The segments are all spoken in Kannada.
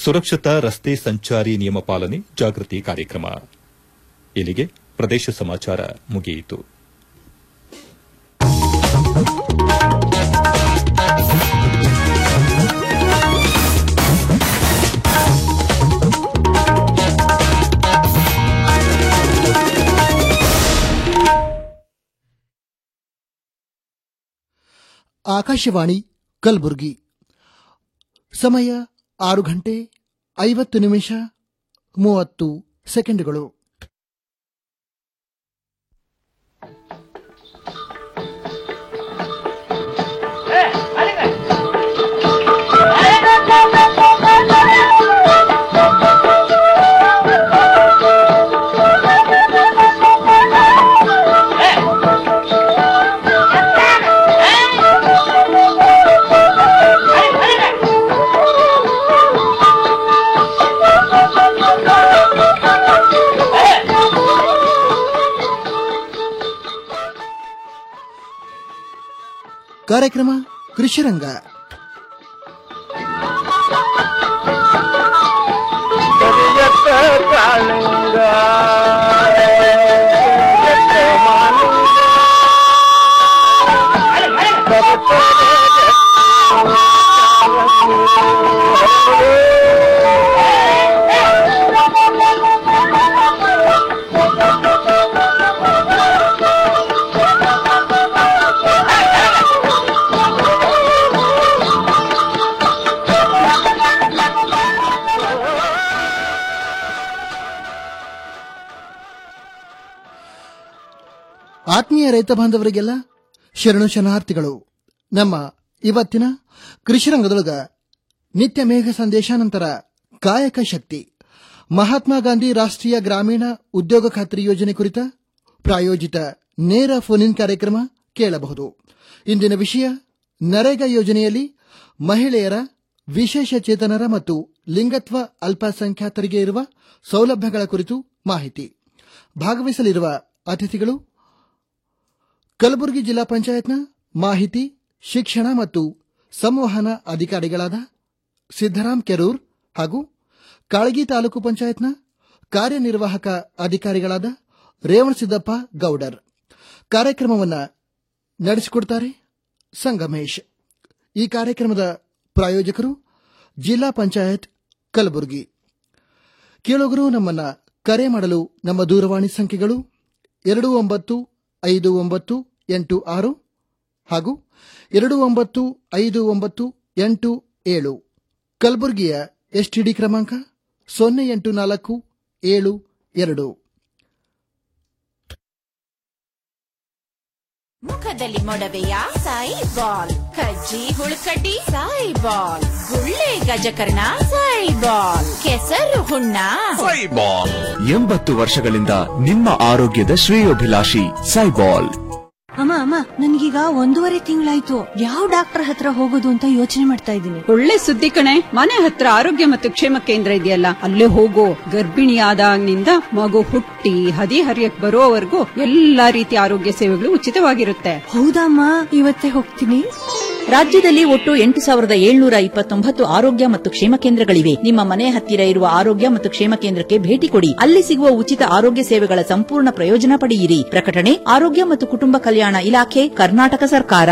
ಸುರಕ್ಷತಾ ರಸ್ತೆ ಸಂಚಾರಿ ನಿಯಮ ಪಾಲನೆ ಜಾಗೃತಿ ಕಾರ್ಯಕ್ರಮ ಇಲ್ಲಿಗೆ ಪ್ರದೇಶ ಸಮಾಚಾರ ಮುಗಿಯಿತು ಆಕಾಶವಾಣಿ ಕಲಬುರಗಿ ಸಮಯ ಆರು ಗಂಟೆ ಐವತ್ತು ನಿಮಿಷ ಮೂವತ್ತು ಸೆಕೆಂಡ್ಗಳು ಕಾರ್ಯಕ್ರಮ ಕೃಷಿರಂಗ ಕರಿಯತ್ತ ಕಾಳಿಂಗ ಕರಿಯತ್ತ ಮಾಲಿಂಗ ಆತ್ಮೀಯ ರೈತ ಬಾಂಧವರಿಗೆಲ್ಲ ಶರಣು ಶರಣಾರ್ಥಿಗಳು ನಮ್ಮ ಇವತ್ತಿನ ಕೃಷಿರಂಗದೊಳಗ ನಿತ್ಯ ಮೇಘ ಸಂದೇಶ ನಂತರ ಕಾಯಕ ಶಕ್ತಿ ಮಹಾತ್ಮ ಗಾಂಧಿ ರಾಷ್ಟ್ರೀಯ ಗ್ರಾಮೀಣ ಉದ್ಯೋಗ ಖಾತ್ರಿ ಯೋಜನೆ ಕುರಿತ ಪ್ರಾಯೋಜಿತ ನೇರ ಫೋನ್ ಇನ್ ಕಾರ್ಯಕ್ರಮ ಕೇಳಬಹುದು ಇಂದಿನ ವಿಷಯ ನರೇಗಾ ಯೋಜನೆಯಲ್ಲಿ ಮಹಿಳೆಯರ ವಿಶೇಷ ಚೇತನರ ಮತ್ತು ಲಿಂಗತ್ವ ಅಲ್ಪಸಂಖ್ಯಾತರಿಗೆ ಇರುವ ಸೌಲಭ್ಯಗಳ ಕುರಿತು ಮಾಹಿತಿ ಭಾಗವಹಿಸಲಿರುವ ಅತಿಥಿಗಳು ಕಲಬುರಗಿ ಜಿಲ್ಲಾ ಪಂಚಾಯತ್ನ ಮಾಹಿತಿ ಶಿಕ್ಷಣ ಮತ್ತು ಸಂವಹನ ಅಧಿಕಾರಿಗಳಾದ ಸಿದ್ದರಾಮ್ ಕೆರೂರ್ ಹಾಗೂ ಕಾಳಗಿ ತಾಲೂಕು ಪಂಚಾಯತ್ನ ಕಾರ್ಯನಿರ್ವಾಹಕ ಅಧಿಕಾರಿಗಳಾದ ರೇವಣಸಿದ್ದಪ್ಪ ಗೌಡರ್ ಕಾರ್ಯಕ್ರಮವನ್ನು ನಡೆಸಿಕೊಡ್ತಾರೆ ಸಂಗಮೇಶ್ ಈ ಕಾರ್ಯಕ್ರಮದ ಪ್ರಾಯೋಜಕರು ಜಿಲ್ಲಾ ಪಂಚಾಯತ್ ಕಲಬುರಗಿ ಕೇಳುಗರು ನಮ್ಮನ್ನ ಕರೆ ಮಾಡಲು ನಮ್ಮ ದೂರವಾಣಿ ಸಂಖ್ಯೆಗಳು ಎರಡು ಒಂಬತ್ತು ಐದು ಒಂಬತ್ತು ಎಂಟು ಆರು ಹಾಗೂ ಎರಡು ಒಂಬತ್ತು ಐದು ಒಂಬತ್ತು ಎಂಟು ಏಳು ಕಲಬುರಗಿಯ ಎಸ್ಟಿಡಿ ಕ್ರಮಾಂಕ ಸೊನ್ನೆ ಎಂಟು ನಾಲ್ಕು ಏಳು ಎರಡು ಮುಖದಲ್ಲಿ ಮೊಡವೆಯ ಸಾಯಿ ಬಾಲ್ ಕಜ್ಜಿ ಹುಳುಕಡ್ಡಿ ಸಾಯಿ ಬಾಲ್ ಗುಳ್ಳೆ ಗಜಕರ್ಣ ಸಾಯಿ ಬಾಲ್ ಕೆಸರು ಹುಣ್ಣ ಸೈಬಾಲ್ ಎಂಬತ್ತು ವರ್ಷಗಳಿಂದ ನಿಮ್ಮ ಆರೋಗ್ಯದ ಶ್ರೇಯೋಭಿಲಾಷಿ ಸೈಬಾಲ್ ಅಮ್ಮ ಅಮ್ಮ ನನ್ಗೀಗ ಒಂದೂವರೆ ತಿಂಗಳಾಯ್ತು ಯಾವ ಡಾಕ್ಟರ್ ಹತ್ರ ಹೋಗೋದು ಅಂತ ಯೋಚನೆ ಮಾಡ್ತಾ ಇದ್ದೀನಿ ಒಳ್ಳೆ ಸುದ್ದಿ ಕಣೆ ಮನೆ ಹತ್ರ ಆರೋಗ್ಯ ಮತ್ತು ಕ್ಷೇಮ ಕೇಂದ್ರ ಇದೆಯಲ್ಲ ಅಲ್ಲೇ ಹೋಗೋ ಗರ್ಭಿಣಿಯಾದಾಗಿನಿಂದ ಮಗು ಹುಟ್ಟಿ ಹದಿ ಹರಿಯಕ್ ಬರೋವರೆಗೂ ಎಲ್ಲಾ ರೀತಿಯ ಆರೋಗ್ಯ ಸೇವೆಗಳು ಉಚಿತವಾಗಿರುತ್ತೆ ಹೌದಮ್ಮ ಇವತ್ತೇ ಹೋಗ್ತೀನಿ ರಾಜ್ಯದಲ್ಲಿ ಒಟ್ಟು ಎಂಟು ಸಾವಿರದ ಏಳ್ನೂರ ಇಪ್ಪತ್ತೊಂಬತ್ತು ಆರೋಗ್ಯ ಮತ್ತು ಕ್ಷೇಮ ಕೇಂದ್ರಗಳಿವೆ ನಿಮ್ಮ ಮನೆ ಹತ್ತಿರ ಇರುವ ಆರೋಗ್ಯ ಮತ್ತು ಕ್ಷೇಮ ಕೇಂದ್ರಕ್ಕೆ ಭೇಟಿ ಕೊಡಿ ಅಲ್ಲಿ ಸಿಗುವ ಉಚಿತ ಆರೋಗ್ಯ ಸೇವೆಗಳ ಸಂಪೂರ್ಣ ಪ್ರಯೋಜನ ಪಡೆಯಿರಿ ಪ್ರಕಟಣೆ ಆರೋಗ್ಯ ಮತ್ತು ಕುಟುಂಬ ಕಲ್ಯಾಣ ಇಲಾಖೆ ಕರ್ನಾಟಕ ಸರ್ಕಾರ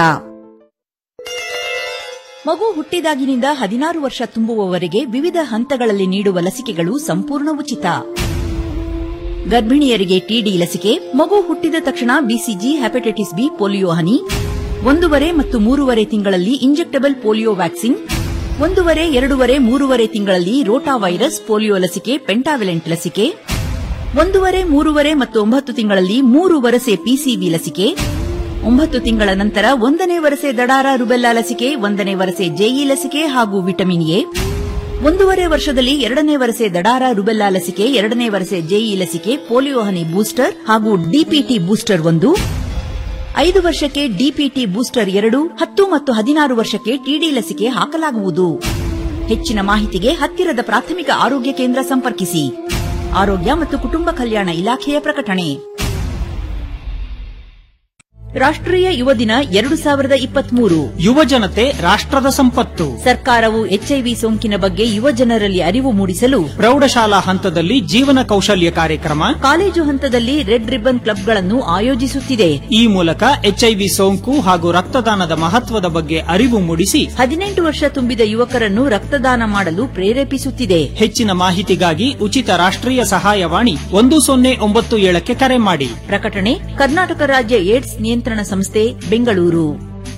ಮಗು ಹುಟ್ಟಿದಾಗಿನಿಂದ ಹದಿನಾರು ವರ್ಷ ತುಂಬುವವರೆಗೆ ವಿವಿಧ ಹಂತಗಳಲ್ಲಿ ನೀಡುವ ಲಸಿಕೆಗಳು ಸಂಪೂರ್ಣ ಉಚಿತ ಗರ್ಭಿಣಿಯರಿಗೆ ಟಿಡಿ ಲಸಿಕೆ ಮಗು ಹುಟ್ಟಿದ ತಕ್ಷಣ ಬಿಸಿಜಿ ಹೆಪಟೈಟಿಸ್ ಬಿ ಪೋಲಿಯೋ ಹನಿ ಒಂದೂವರೆ ಮತ್ತು ಮೂರುವರೆ ತಿಂಗಳಲ್ಲಿ ಇಂಜೆಕ್ಟಬಲ್ ಪೋಲಿಯೋ ವ್ಯಾಕ್ಸಿನ್ ಒಂದೂವರೆ ಎರಡೂವರೆ ಮೂರುವರೆ ತಿಂಗಳಲ್ಲಿ ರೋಟಾ ವೈರಸ್ ಪೋಲಿಯೋ ಲಸಿಕೆ ಪೆಂಟಾವಿಲೆಂಟ್ ಲಸಿಕೆ ಒಂದೂವರೆ ಮೂರುವರೆ ಮತ್ತು ಒಂಬತ್ತು ತಿಂಗಳಲ್ಲಿ ಮೂರು ವರಸೆ ಪಿಸಿಬಿ ಲಸಿಕೆ ಒಂಬತ್ತು ತಿಂಗಳ ನಂತರ ಒಂದನೇ ವರಸೆ ದಡಾರ ರುಬೆಲ್ಲಾ ಲಸಿಕೆ ಒಂದನೇ ವರಸೆ ಜೆಇ ಲಸಿಕೆ ಹಾಗೂ ವಿಟಮಿನ್ ಎ ಒಂದೂವರೆ ವರ್ಷದಲ್ಲಿ ಎರಡನೇ ವರಸೆ ದಡಾರ ರುಬೆಲ್ಲಾ ಲಸಿಕೆ ಎರಡನೇ ವರಸೆ ಜೆಇ ಲಸಿಕೆ ಪೋಲಿಯೋ ಹನಿ ಬೂಸ್ಟರ್ ಹಾಗೂ ಡಿಪಿಟಿ ಬೂಸ್ಟರ್ ಒಂದು ಐದು ವರ್ಷಕ್ಕೆ ಡಿಪಿಟಿ ಬೂಸ್ಟರ್ ಎರಡು ಹತ್ತು ಮತ್ತು ಹದಿನಾರು ವರ್ಷಕ್ಕೆ ಟಿಡಿ ಲಸಿಕೆ ಹಾಕಲಾಗುವುದು ಹೆಚ್ಚಿನ ಮಾಹಿತಿಗೆ ಹತ್ತಿರದ ಪ್ರಾಥಮಿಕ ಆರೋಗ್ಯ ಕೇಂದ್ರ ಸಂಪರ್ಕಿಸಿ ಆರೋಗ್ಯ ಮತ್ತು ಕುಟುಂಬ ಕಲ್ಯಾಣ ಇಲಾಖೆಯ ಪ್ರಕಟಣೆ ರಾಷ್ಟ್ರೀಯ ಯುವ ದಿನ ಎರಡು ಸಾವಿರದ ಇಪ್ಪತ್ಮೂರು ಯುವ ಜನತೆ ರಾಷ್ಟ್ರದ ಸಂಪತ್ತು ಸರ್ಕಾರವು ಎಚ್ಐವಿ ಸೋಂಕಿನ ಬಗ್ಗೆ ಯುವ ಜನರಲ್ಲಿ ಅರಿವು ಮೂಡಿಸಲು ಪ್ರೌಢಶಾಲಾ ಹಂತದಲ್ಲಿ ಜೀವನ ಕೌಶಲ್ಯ ಕಾರ್ಯಕ್ರಮ ಕಾಲೇಜು ಹಂತದಲ್ಲಿ ರೆಡ್ ರಿಬ್ಬನ್ ಕ್ಲಬ್ಗಳನ್ನು ಆಯೋಜಿಸುತ್ತಿದೆ ಈ ಮೂಲಕ ಎಚ್ಐವಿ ಸೋಂಕು ಹಾಗೂ ರಕ್ತದಾನದ ಮಹತ್ವದ ಬಗ್ಗೆ ಅರಿವು ಮೂಡಿಸಿ ಹದಿನೆಂಟು ವರ್ಷ ತುಂಬಿದ ಯುವಕರನ್ನು ರಕ್ತದಾನ ಮಾಡಲು ಪ್ರೇರೇಪಿಸುತ್ತಿದೆ ಹೆಚ್ಚಿನ ಮಾಹಿತಿಗಾಗಿ ಉಚಿತ ರಾಷ್ಟ್ರೀಯ ಸಹಾಯವಾಣಿ ಒಂದು ಸೊನ್ನೆ ಒಂಬತ್ತು ಏಳಕ್ಕೆ ಕರೆ ಮಾಡಿ ಪ್ರಕಟಣೆ ಕರ್ನಾಟಕ ರಾಜ್ಯ ಏಡ್ಸ್ ನಿಯಂತ್ರಣ ಸಂಸ್ಥೆ ಬೆಂಗಳೂರು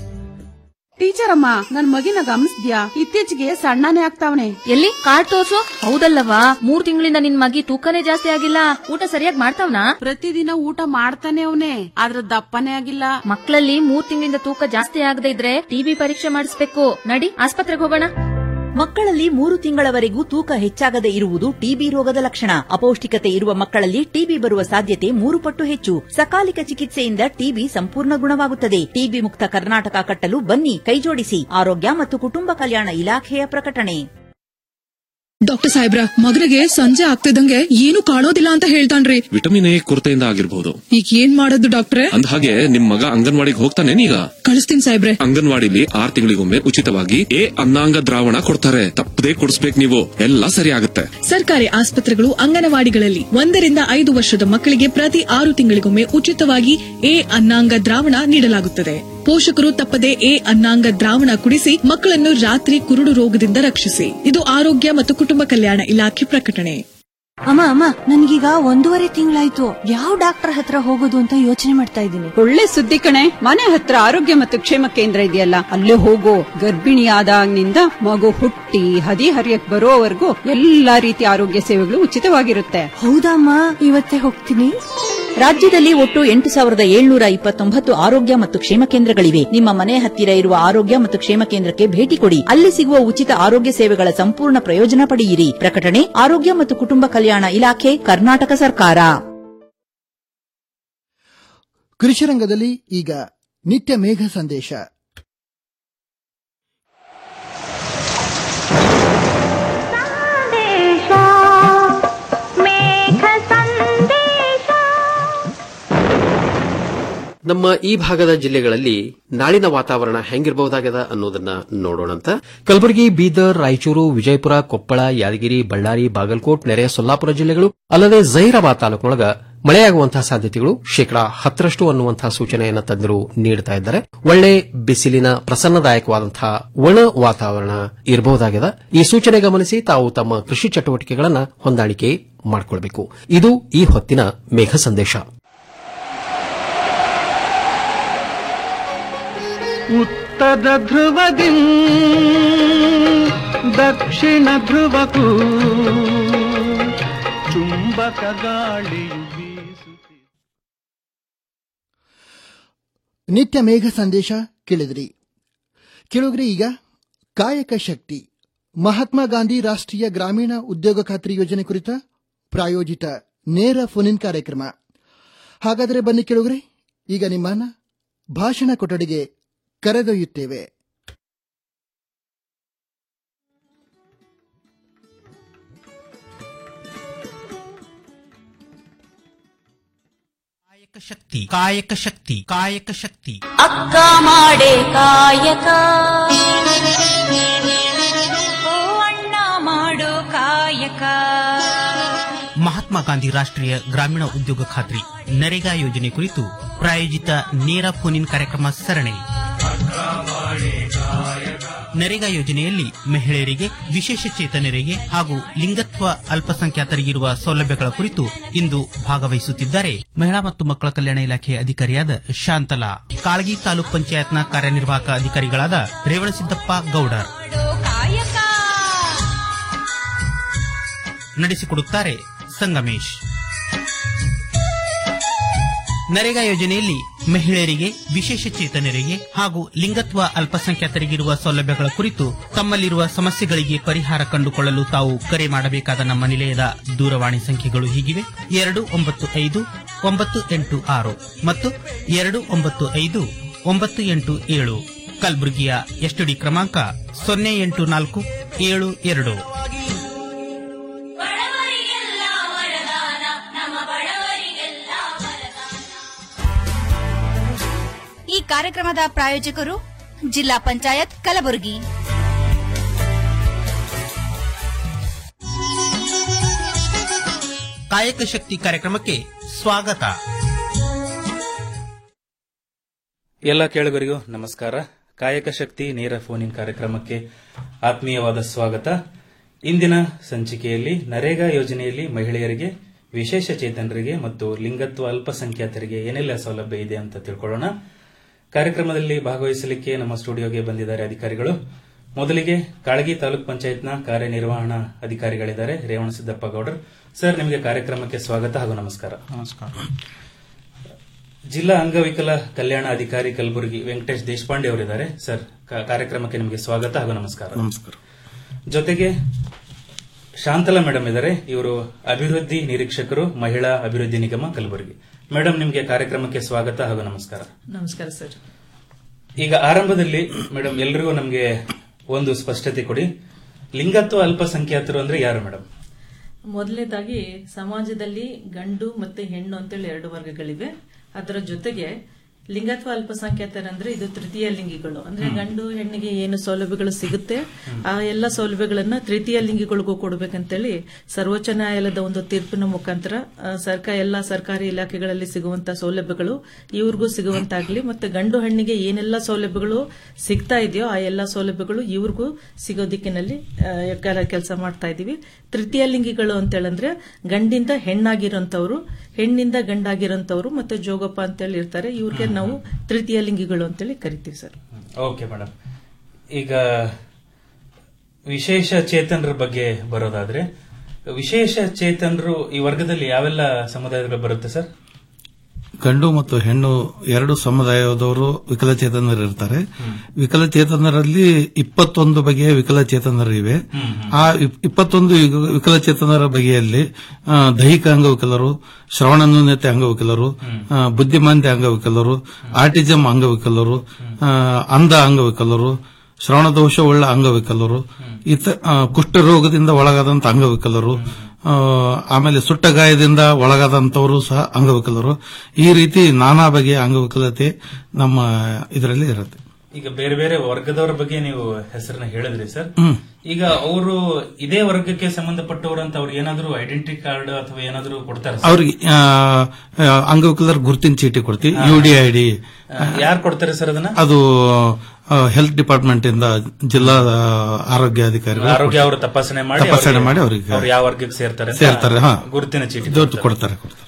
ಟೀಚರ್ ಅಮ್ಮ ನನ್ ಮಗಿನ ಗಮನಿಸ್ದ್ಯಾ ಇತ್ತೀಚೆಗೆ ಸಣ್ಣನೇ ಆಗ್ತಾವನೆ ಎಲ್ಲಿ ಕಾರ್ಡ್ ತೋರ್ಸು ಹೌದಲ್ಲವಾ ಮೂರ್ ತಿಂಗಳಿಂದ ನಿನ್ ಮಗಿ ತೂಕನೇ ಜಾಸ್ತಿ ಆಗಿಲ್ಲ ಊಟ ಸರಿಯಾಗಿ ಮಾಡ್ತಾವ್ನಾ ಪ್ರತಿದಿನ ಊಟ ಮಾಡ್ತಾನೆ ಅವನೇ ಆದ್ರ ದಪ್ಪನೇ ಆಗಿಲ್ಲ ಮಕ್ಕಳಲ್ಲಿ ಮೂರ್ ತಿಂಗಳಿಂದ ತೂಕ ಜಾಸ್ತಿ ಆಗದೆ ಇದ್ರೆ ಟಿಬಿ ಪರೀಕ್ಷೆ ಮಾಡಿಸ್ಬೇಕು ನಡಿ ಆಸ್ಪತ್ರೆಗೆ ಹೋಗೋಣ ಮಕ್ಕಳಲ್ಲಿ ಮೂರು ತಿಂಗಳವರೆಗೂ ತೂಕ ಹೆಚ್ಚಾಗದೆ ಇರುವುದು ಟಿಬಿ ರೋಗದ ಲಕ್ಷಣ ಅಪೌಷ್ಟಿಕತೆ ಇರುವ ಮಕ್ಕಳಲ್ಲಿ ಟಿಬಿ ಬರುವ ಸಾಧ್ಯತೆ ಮೂರು ಪಟ್ಟು ಹೆಚ್ಚು ಸಕಾಲಿಕ ಚಿಕಿತ್ಸೆಯಿಂದ ಟಿಬಿ ಸಂಪೂರ್ಣ ಗುಣವಾಗುತ್ತದೆ ಟಿಬಿ ಮುಕ್ತ ಕರ್ನಾಟಕ ಕಟ್ಟಲು ಬನ್ನಿ ಕೈಜೋಡಿಸಿ ಆರೋಗ್ಯ ಮತ್ತು ಕುಟುಂಬ ಕಲ್ಯಾಣ ಇಲಾಖೆಯ ಪ್ರಕಟಣೆ ಡಾಕ್ಟರ್ ಸಾಹೇಬ್ರ ಮಗನಿಗೆ ಸಂಜೆ ಆಗ್ತಿದಂಗೆ ಏನು ಕಾಣೋದಿಲ್ಲ ಅಂತ ಹೇಳ್ತಾನ್ರಿ ವಿಟಮಿನ್ ಎ ಕೊರತೆಯಿಂದ ಆಗಿರ್ಬೋದು ಈಗ ಏನ್ ಮಾಡೋದು ಡಾಕ್ಟ್ರೆ ಅಂದ ಹಾಗೆ ನಿಮ್ ಮಗ ಅಂಗನವಾಡಿಗೆ ಹೋಗ್ತಾನೇನೀಗ ಕಳಿಸ್ತೀನಿ ಸಾಹೇಬ್ರೆ ಅಂಗನವಾಡಿಲಿ ಆರ್ ತಿಂಗಳಿಗೊಮ್ಮೆ ಉಚಿತವಾಗಿ ಎ ಅನ್ನಾಂಗ ದ್ರಾವಣ ಕೊಡ್ತಾರೆ ತಪ್ಪದೇ ಕೊಡಿಸ್ಬೇಕು ನೀವು ಎಲ್ಲ ಸರಿ ಆಗುತ್ತೆ ಸರ್ಕಾರಿ ಆಸ್ಪತ್ರೆಗಳು ಅಂಗನವಾಡಿಗಳಲ್ಲಿ ಒಂದರಿಂದ ಐದು ವರ್ಷದ ಮಕ್ಕಳಿಗೆ ಪ್ರತಿ ಆರು ತಿಂಗಳಿಗೊಮ್ಮೆ ಉಚಿತವಾಗಿ ಎ ಅನ್ನಾಂಗ ದ್ರಾವಣ ನೀಡಲಾಗುತ್ತದೆ ಪೋಷಕರು ತಪ್ಪದೆ ಎ ಅನ್ನಾಂಗ ದ್ರಾವಣ ಕುಡಿಸಿ ಮಕ್ಕಳನ್ನು ರಾತ್ರಿ ಕುರುಡು ರೋಗದಿಂದ ರಕ್ಷಿಸಿ ಇದು ಆರೋಗ್ಯ ಮತ್ತು ಕುಟುಂಬ ಕಲ್ಯಾಣ ಇಲಾಖೆ ಪ್ರಕಟಣೆ ಅಮ್ಮ ಅಮ್ಮ ನನ್ಗೀಗ ಒಂದೂವರೆ ತಿಂಗಳಾಯ್ತು ಯಾವ ಡಾಕ್ಟರ್ ಹತ್ರ ಹೋಗೋದು ಅಂತ ಯೋಚನೆ ಮಾಡ್ತಾ ಇದ್ದೀನಿ ಒಳ್ಳೆ ಸುದ್ದಿ ಕಣೆ ಮನೆ ಹತ್ರ ಆರೋಗ್ಯ ಮತ್ತು ಕ್ಷೇಮ ಕೇಂದ್ರ ಇದೆಯಲ್ಲ ಅಲ್ಲೇ ಹೋಗೋ ಗರ್ಭಿಣಿಯಾದಾಗಿನಿಂದ ಮಗು ಹುಟ್ಟಿ ಹದಿ ಹರಿಯಕ್ ಬರೋವರೆಗೂ ಎಲ್ಲಾ ರೀತಿಯ ಆರೋಗ್ಯ ಸೇವೆಗಳು ಉಚಿತವಾಗಿರುತ್ತೆ ಹೌದಮ್ಮ ಇವತ್ತೇ ಹೋಗ್ತೀನಿ ರಾಜ್ಯದಲ್ಲಿ ಒಟ್ಟು ಎಂಟು ಸಾವಿರದ ಏಳ್ನೂರ ಇಪ್ಪತ್ತೊಂಬತ್ತು ಆರೋಗ್ಯ ಮತ್ತು ಕ್ಷೇಮ ಕೇಂದ್ರಗಳಿವೆ ನಿಮ್ಮ ಮನೆ ಹತ್ತಿರ ಇರುವ ಆರೋಗ್ಯ ಮತ್ತು ಕ್ಷೇಮ ಕೇಂದ್ರಕ್ಕೆ ಭೇಟಿ ಕೊಡಿ ಅಲ್ಲಿ ಸಿಗುವ ಉಚಿತ ಆರೋಗ್ಯ ಸೇವೆಗಳ ಸಂಪೂರ್ಣ ಪ್ರಯೋಜನ ಪಡೆಯಿರಿ ಪ್ರಕಟಣೆ ಆರೋಗ್ಯ ಮತ್ತು ಕುಟುಂಬ ಕಲ್ಯಾಣ ಇಲಾಖೆ ಕರ್ನಾಟಕ ಸರ್ಕಾರ ಕೃಷಿ ರಂಗದಲ್ಲಿ ಈಗ ನಿತ್ಯ ಮೇಘ ಸಂದೇಶ ನಮ್ಮ ಈ ಭಾಗದ ಜಿಲ್ಲೆಗಳಲ್ಲಿ ನಾಳಿನ ವಾತಾವರಣ ಹೆಂಗಿರಬಹುದಾಗದ ಅನ್ನೋದನ್ನ ನೋಡೋಣಂತ ಕಲಬುರಗಿ ಬೀದರ್ ರಾಯಚೂರು ವಿಜಯಪುರ ಕೊಪ್ಪಳ ಯಾದಗಿರಿ ಬಳ್ಳಾರಿ ಬಾಗಲಕೋಟ್ ನೆರೆ ಸೊಲ್ಲಾಪುರ ಜಿಲ್ಲೆಗಳು ಅಲ್ಲದೆ ಜೈರಾಬಾದ್ ತಾಲೂಕಿನೊಳಗ ಮಳೆಯಾಗುವಂತಹ ಸಾಧ್ಯತೆಗಳು ಶೇಕಡಾ ಹತ್ತರಷ್ಟು ಅನ್ನುವಂತಹ ಸೂಚನೆಯನ್ನು ತಜ್ಞರು ನೀಡುತ್ತಾ ಇದ್ದಾರೆ ಒಳ್ಳೆ ಬಿಸಿಲಿನ ಪ್ರಸನ್ನದಾಯಕವಾದಂತಹ ಒಣ ವಾತಾವರಣ ಇರಬಹುದಾಗಿದೆ ಈ ಸೂಚನೆ ಗಮನಿಸಿ ತಾವು ತಮ್ಮ ಕೃಷಿ ಚಟುವಟಿಕೆಗಳನ್ನು ಹೊಂದಾಣಿಕೆ ಮಾಡಿಕೊಳ್ಳಬೇಕು ಇದು ಈ ಹೊತ್ತಿನ ಮೇಘ ಸಂದೇಶ ಉತ್ತರ ಧ್ರುವದಿ ದಕ್ಷಿಣ ಧ್ರುವಕ್ಕೂ ಚುಂಬಕ ಗಾಳಿಯು ಬೀಸುತ್ತಿದೆ ನಿತ್ಯ ಮೇಘ ಸಂದೇಶ ಕೇಳಿದ್ರಿ ಕೇಳುಗ್ರಿ ಈಗ ಕಾಯಕ ಶಕ್ತಿ ಮಹಾತ್ಮ ಗಾಂಧಿ ರಾಷ್ಟ್ರೀಯ ಗ್ರಾಮೀಣ ಉದ್ಯೋಗ ಖಾತ್ರಿ ಯೋಜನೆ ಕುರಿತ ಪ್ರಾಯೋಜಿತ ನೇರ ಫೋನಿನ್ ಕಾರ್ಯಕ್ರಮ ಹಾಗಾದರೆ ಬನ್ನಿ ಕೇಳುಗ್ರಿ ಈಗ ನಿಮ್ಮನ್ನ ಭಾಷಣ ಕೊಠಡಿಗೆ ಕರೆದೊಯ್ಯುತ್ತೇವೆ ಶಕ್ತಿ ಕಾಯಕ ಶಕ್ತಿ ಕಾಯಕ ಶಕ್ತಿ ಅಕ್ಕ ಮಾಡೆ ಕಾಯಕ ಓ ಅಣ್ಣ ಮಾಡೋ ಕಾಯಕ ಮಹಾತ್ಮ ಗಾಂಧಿ ರಾಷ್ಟ್ರೀಯ ಗ್ರಾಮೀಣ ಉದ್ಯೋಗ ಖಾತ್ರಿ ನರೇಗಾ ಯೋಜನೆ ಕುರಿತು ಪ್ರಾಯೋಜಿತ ನೇರ ಫೋನ್ ಇನ್ ಕಾರ್ಯಕ್ರಮ ಸರಣಿ ನರೇಗಾ ಯೋಜನೆಯಲ್ಲಿ ಮಹಿಳೆಯರಿಗೆ ವಿಶೇಷ ಚೇತನರಿಗೆ ಹಾಗೂ ಲಿಂಗತ್ವ ಅಲ್ಪಸಂಖ್ಯಾತರಿಗಿರುವ ಸೌಲಭ್ಯಗಳ ಕುರಿತು ಇಂದು ಭಾಗವಹಿಸುತ್ತಿದ್ದಾರೆ ಮಹಿಳಾ ಮತ್ತು ಮಕ್ಕಳ ಕಲ್ಯಾಣ ಇಲಾಖೆಯ ಅಧಿಕಾರಿಯಾದ ಶಾಂತಲಾ ಕಾಳಗಿ ತಾಲೂಕ್ ಪಂಚಾಯತ್ನ ಕಾರ್ಯನಿರ್ವಾಹಕ ಅಧಿಕಾರಿಗಳಾದ ರೇವಣಸಿದ್ದಪ್ಪ ಗೌಡರ್ ನಡೆಸಿಕೊಡುತ್ತಾರೆ ಸಂಗಮೇಶ್ ನರೇಗಾ ಯೋಜನೆಯಲ್ಲಿ ಮಹಿಳೆಯರಿಗೆ ವಿಶೇಷ ಚೇತನರಿಗೆ ಹಾಗೂ ಲಿಂಗತ್ವ ಅಲ್ಪಸಂಖ್ಯಾತರಿಗಿರುವ ಸೌಲಭ್ಯಗಳ ಕುರಿತು ತಮ್ಮಲ್ಲಿರುವ ಸಮಸ್ಯೆಗಳಿಗೆ ಪರಿಹಾರ ಕಂಡುಕೊಳ್ಳಲು ತಾವು ಕರೆ ಮಾಡಬೇಕಾದ ನಮ್ಮ ನಿಲಯದ ದೂರವಾಣಿ ಸಂಖ್ಯೆಗಳು ಹೀಗಿವೆ ಎರಡು ಒಂಬತ್ತು ಐದು ಒಂಬತ್ತು ಎಂಟು ಆರು ಮತ್ತು ಎರಡು ಒಂಬತ್ತು ಐದು ಒಂಬತ್ತು ಎಂಟು ಏಳು ಕಲಬುರಗಿಯ ಎಸ್ಟಿಡಿ ಕ್ರಮಾಂಕ ಸೊನ್ನೆ ಎಂಟು ನಾಲ್ಕು ಏಳು ಎರಡು ಕಾರ್ಯಕ್ರಮದ ಪ್ರಾಯೋಜಕರು ಜಿಲ್ಲಾ ಪಂಚಾಯತ್ ಕಲಬುರಗಿ ಕಾಯಕ ಶಕ್ತಿ ಕಾರ್ಯಕ್ರಮಕ್ಕೆ ಸ್ವಾಗತ ಎಲ್ಲ ಕೇಳುಗರಿಗೂ ನಮಸ್ಕಾರ ಕಾಯಕ ಶಕ್ತಿ ನೇರ ಫೋನ್ ಇನ್ ಕಾರ್ಯಕ್ರಮಕ್ಕೆ ಆತ್ಮೀಯವಾದ ಸ್ವಾಗತ ಇಂದಿನ ಸಂಚಿಕೆಯಲ್ಲಿ ನರೇಗಾ ಯೋಜನೆಯಲ್ಲಿ ಮಹಿಳೆಯರಿಗೆ ವಿಶೇಷ ಚೇತನರಿಗೆ ಮತ್ತು ಲಿಂಗತ್ವ ಅಲ್ಪಸಂಖ್ಯಾತರಿಗೆ ಏನೆಲ್ಲ ಸೌಲಭ್ಯ ಇದೆ ಅಂತ ತಿಳ್ಕೊಳ್ಳೋಣ ಕಾರ್ಯಕ್ರಮದಲ್ಲಿ ಭಾಗವಹಿಸಲಿಕ್ಕೆ ನಮ್ಮ ಸ್ಟುಡಿಯೋಗೆ ಬಂದಿದ್ದಾರೆ ಅಧಿಕಾರಿಗಳು ಮೊದಲಿಗೆ ಕಾಳಗಿ ತಾಲೂಕ್ ಪಂಚಾಯತ್ನ ಕಾರ್ಯನಿರ್ವಹಣಾ ಅಧಿಕಾರಿಗಳಿದ್ದಾರೆ ರೇವಣ ಸಿದ್ದಪ್ಪ ಗೌಡರ್ ಸರ್ ನಿಮಗೆ ಕಾರ್ಯಕ್ರಮಕ್ಕೆ ಸ್ವಾಗತ ಹಾಗೂ ನಮಸ್ಕಾರ ನಮಸ್ಕಾರ ಜಿಲ್ಲಾ ಅಂಗವಿಕಲ ಕಲ್ಯಾಣ ಅಧಿಕಾರಿ ಕಲಬುರಗಿ ವೆಂಕಟೇಶ್ ದೇಶಪಾಂಡೆ ಅವರಿದ್ದಾರೆ ಸರ್ ಕ- ಕಾರ್ಯಕ್ರಮಕ್ಕೆ ನಿಮಗೆ ಸ್ವಾಗತ ಹಾಗೂ ನಮಸ್ಕಾರ ನಮಸ್ಕಾರ ಜೊತೆಗೆ ಶಾಂತಲಾ ಮೇಡಮ್ ಇದ್ದಾರೆ ಇವರು ಅಭಿವೃದ್ಧಿ ನಿರೀಕ್ಷಕರು ಮಹಿಳಾ ಅಭಿವೃದ್ಧಿ ನಿಗಮ ಕಲಬುರಗಿ ಮೇಡಮ್ ನಿಮಗೆ ಕಾರ್ಯಕ್ರಮಕ್ಕೆ ಸ್ವಾಗತ ಹಾಗೂ ನಮಸ್ಕಾರ ನಮಸ್ಕಾರ ಸರ್ ಈಗ ಆರಂಭದಲ್ಲಿ ಮೇಡಮ್ ಎಲ್ರಿಗೂ ನಮಗೆ ಒಂದು ಸ್ಪಷ್ಟತೆ ಕೊಡಿ ಲಿಂಗತ್ವ ಅಲ್ಪಸಂಖ್ಯಾತರು ಅಂದ್ರೆ ಯಾರು ಮೇಡಮ್ ಮೊದಲನೇದಾಗಿ ಸಮಾಜದಲ್ಲಿ ಗಂಡು ಮತ್ತೆ ಹೆಣ್ಣು ಅಂತೇಳಿ ಎರಡು ವರ್ಗಗಳಿವೆ ಅದರ ಜೊತೆಗೆ ಲಿಂಗತ್ವ ಅಲ್ಪಸಂಖ್ಯಾತರಂದ್ರೆ ಇದು ತೃತೀಯ ಲಿಂಗಿಗಳು ಅಂದ್ರೆ ಗಂಡು ಹೆಣ್ಣಿಗೆ ಏನು ಸೌಲಭ್ಯಗಳು ಸಿಗುತ್ತೆ ಆ ಎಲ್ಲ ಸೌಲಭ್ಯಗಳನ್ನ ತೃತೀಯ ಲಿಂಗಿಗಳಿಗೂ ಕೊಡಬೇಕಂತೇಳಿ ಸರ್ವೋಚ್ಚ ನ್ಯಾಯಾಲಯದ ಒಂದು ತೀರ್ಪಿನ ಮುಖಾಂತರ ಆ, ಸರ್ಕಾರ ಎಲ್ಲಾ ಸರ್ಕಾರಿ ಇಲಾಖೆಗಳಲ್ಲಿ ಸಿಗುವಂತ ಸೌಲಭ್ಯಗಳು ಇವ್ರಿಗೂ ಸಿಗುವಂತಾಗ್ಲಿ ಮತ್ತೆ ಗಂಡು ಹೆಣ್ಣಿಗೆ ಏನೆಲ್ಲ ಸೌಲಭ್ಯಗಳು ಸಿಗ್ತಾ ಇದೆಯೋ ಆ ಎಲ್ಲ ಸೌಲಭ್ಯಗಳು ಇವ್ರಿಗೂ ಸಿಗೋ ದಿಕ್ಕಿನಲ್ಲಿ ಕೆಲಸ ಮಾಡ್ತಾ ಇದೀವಿ ತೃತೀಯ ಲಿಂಗಿಗಳು ಅಂತೇಳಂದ್ರೆ ಗಂಡಿಂದ ಹೆಣ್ಣಾಗಿರೋಂಥವ್ರು ಹೆಣ್ಣಿಂದ ಗಂಡಾಗಿರೋಂಥವ್ರು ಮತ್ತೆ ಜೋಗಪ್ಪ ಅಂತೇಳಿ ಇರ್ತಾರೆ ಇವ್ರಿಗೆ ನಾವು ತೃತೀಯ ಲಿಂಗಿಗಳು ಅಂತೇಳಿ ಕರಿತೀವಿ ಸರ್ ಓಕೆ ಮೇಡಮ್ ಈಗ ವಿಶೇಷ ಚೇತನರ ಬಗ್ಗೆ ಬರೋದಾದ್ರೆ ವಿಶೇಷ ಚೇತನರು ಈ ವರ್ಗದಲ್ಲಿ ಯಾವೆಲ್ಲ ಸಮುದಾಯಗಳು ಬರುತ್ತೆ ಸರ್ ಗಂಡು ಮತ್ತು ಹೆಣ್ಣು ಎರಡು ಸಮುದಾಯದವರು ವಿಕಲಚೇತನರು ಇರ್ತಾರೆ ವಿಕಲಚೇತನರಲ್ಲಿ ಇಪ್ಪತ್ತೊಂದು ಬಗೆಯ ವಿಕಲಚೇತನರು ಇವೆ ಆ ಇಪ್- ಇಪ್ಪತ್ತೊಂದು ವಿಕ- ವಿಕಲಚೇತನರ ಬಗೆಯಲ್ಲಿ ಆ, ದೈಹಿಕ ಅಂಗವಿಕಲರು ಶ್ರವಣ ನ್ಯೂನತೆ ಅಂಗವಿಕಲರು ಆ, ಬುದ್ಧಿಮಾಂದ್ಯ ಅಂಗವಿಕಲರು ಆಟಿಸಂ ಅಂಗವಿಕಲರು ಆ, ಅಂಧ ಅಂಗವಿಕಲರು ಶ್ರವಣದೋಷವುಳ್ಳ ಅಂಗವಿಕಲರು ಇತ ಆ, ಕುಷ್ಠರೋಗದಿಂದ ಒಳಗಾದಂತ ಅಂಗವಿಕಲರು ಆ, ಆಮೇಲೆ ಸುಟ್ಟ ಗಾಯದಿಂದ ಒಳಗಾದಂತವರು ಸಹ ಅಂಗವಿಕಲರು ಈ ರೀತಿ ನಾನಾ ಬಗೆಯ ಅಂಗವಿಕಲತೆ ನಮ್ಮ ಇದರಲ್ಲಿ ಇರುತ್ತೆ ಈಗ ಬೇರೆ ಬೇರೆ ವರ್ಗದವರ ಬಗ್ಗೆ ನೀವು ಹೆಸರನ್ನ ಹೇಳಿದ್ರಿ ಸರ್ ಹ್ಮ್. ಈಗ ಅವರು ಇದೇ ವರ್ಗಕ್ಕೆ ಸಂಬಂಧಪಟ್ಟವರು ಅಂತ ಅವ್ರಿಗೆ ಏನಾದ್ರು ಐಡೆಂಟಿಟಿ ಕಾರ್ಡ್ ಅಥವಾ ಏನಾದ್ರು ಕೊಡ್ತಾರೆ ಅವ್ರಿಗೆ ಆ, ಆ, ಅಂಗವಿಕಲರ ಗುರುತಿನ ಚೀಟಿ ಕೊಡ್ತೀವಿ ಯುಡಿಐಡಿ ಯಾರು ಕೊಡ್ತಾರೆ ಸರ್ ಅದನ್ನ ಅದು ಹೆಲ್ತ್ ಡಿಪಾರ್ಟ್ಮೆಂಟ್ ಇಂದ ಜಿಲ್ಲಾ ಆ, ಆರೋಗ್ಯ ಅಧಿಕಾರಿಗಳು ಆರೋಗ್ಯ ಅವರು ತಪಾಸಣೆ ಮಾಡಿ ತಪಾಸಣೆ ಅವ್ರಿಗೆ- ಮಾಡಿ ಅವರಿಗೆ ಅವ್ರು ಯಾವ ವರ್ಗಕ್ಕೆ ಸೇರ್ತಾರೆ ಅಂತ ಸೇರ್ತಾರೆ ಹಾ ಗುರುತಿನ ಚೀಟಿ ದೊಡ್ಡ ಕೊಡ್ತಾರೆ ಕೊಡ್ತಾರೆ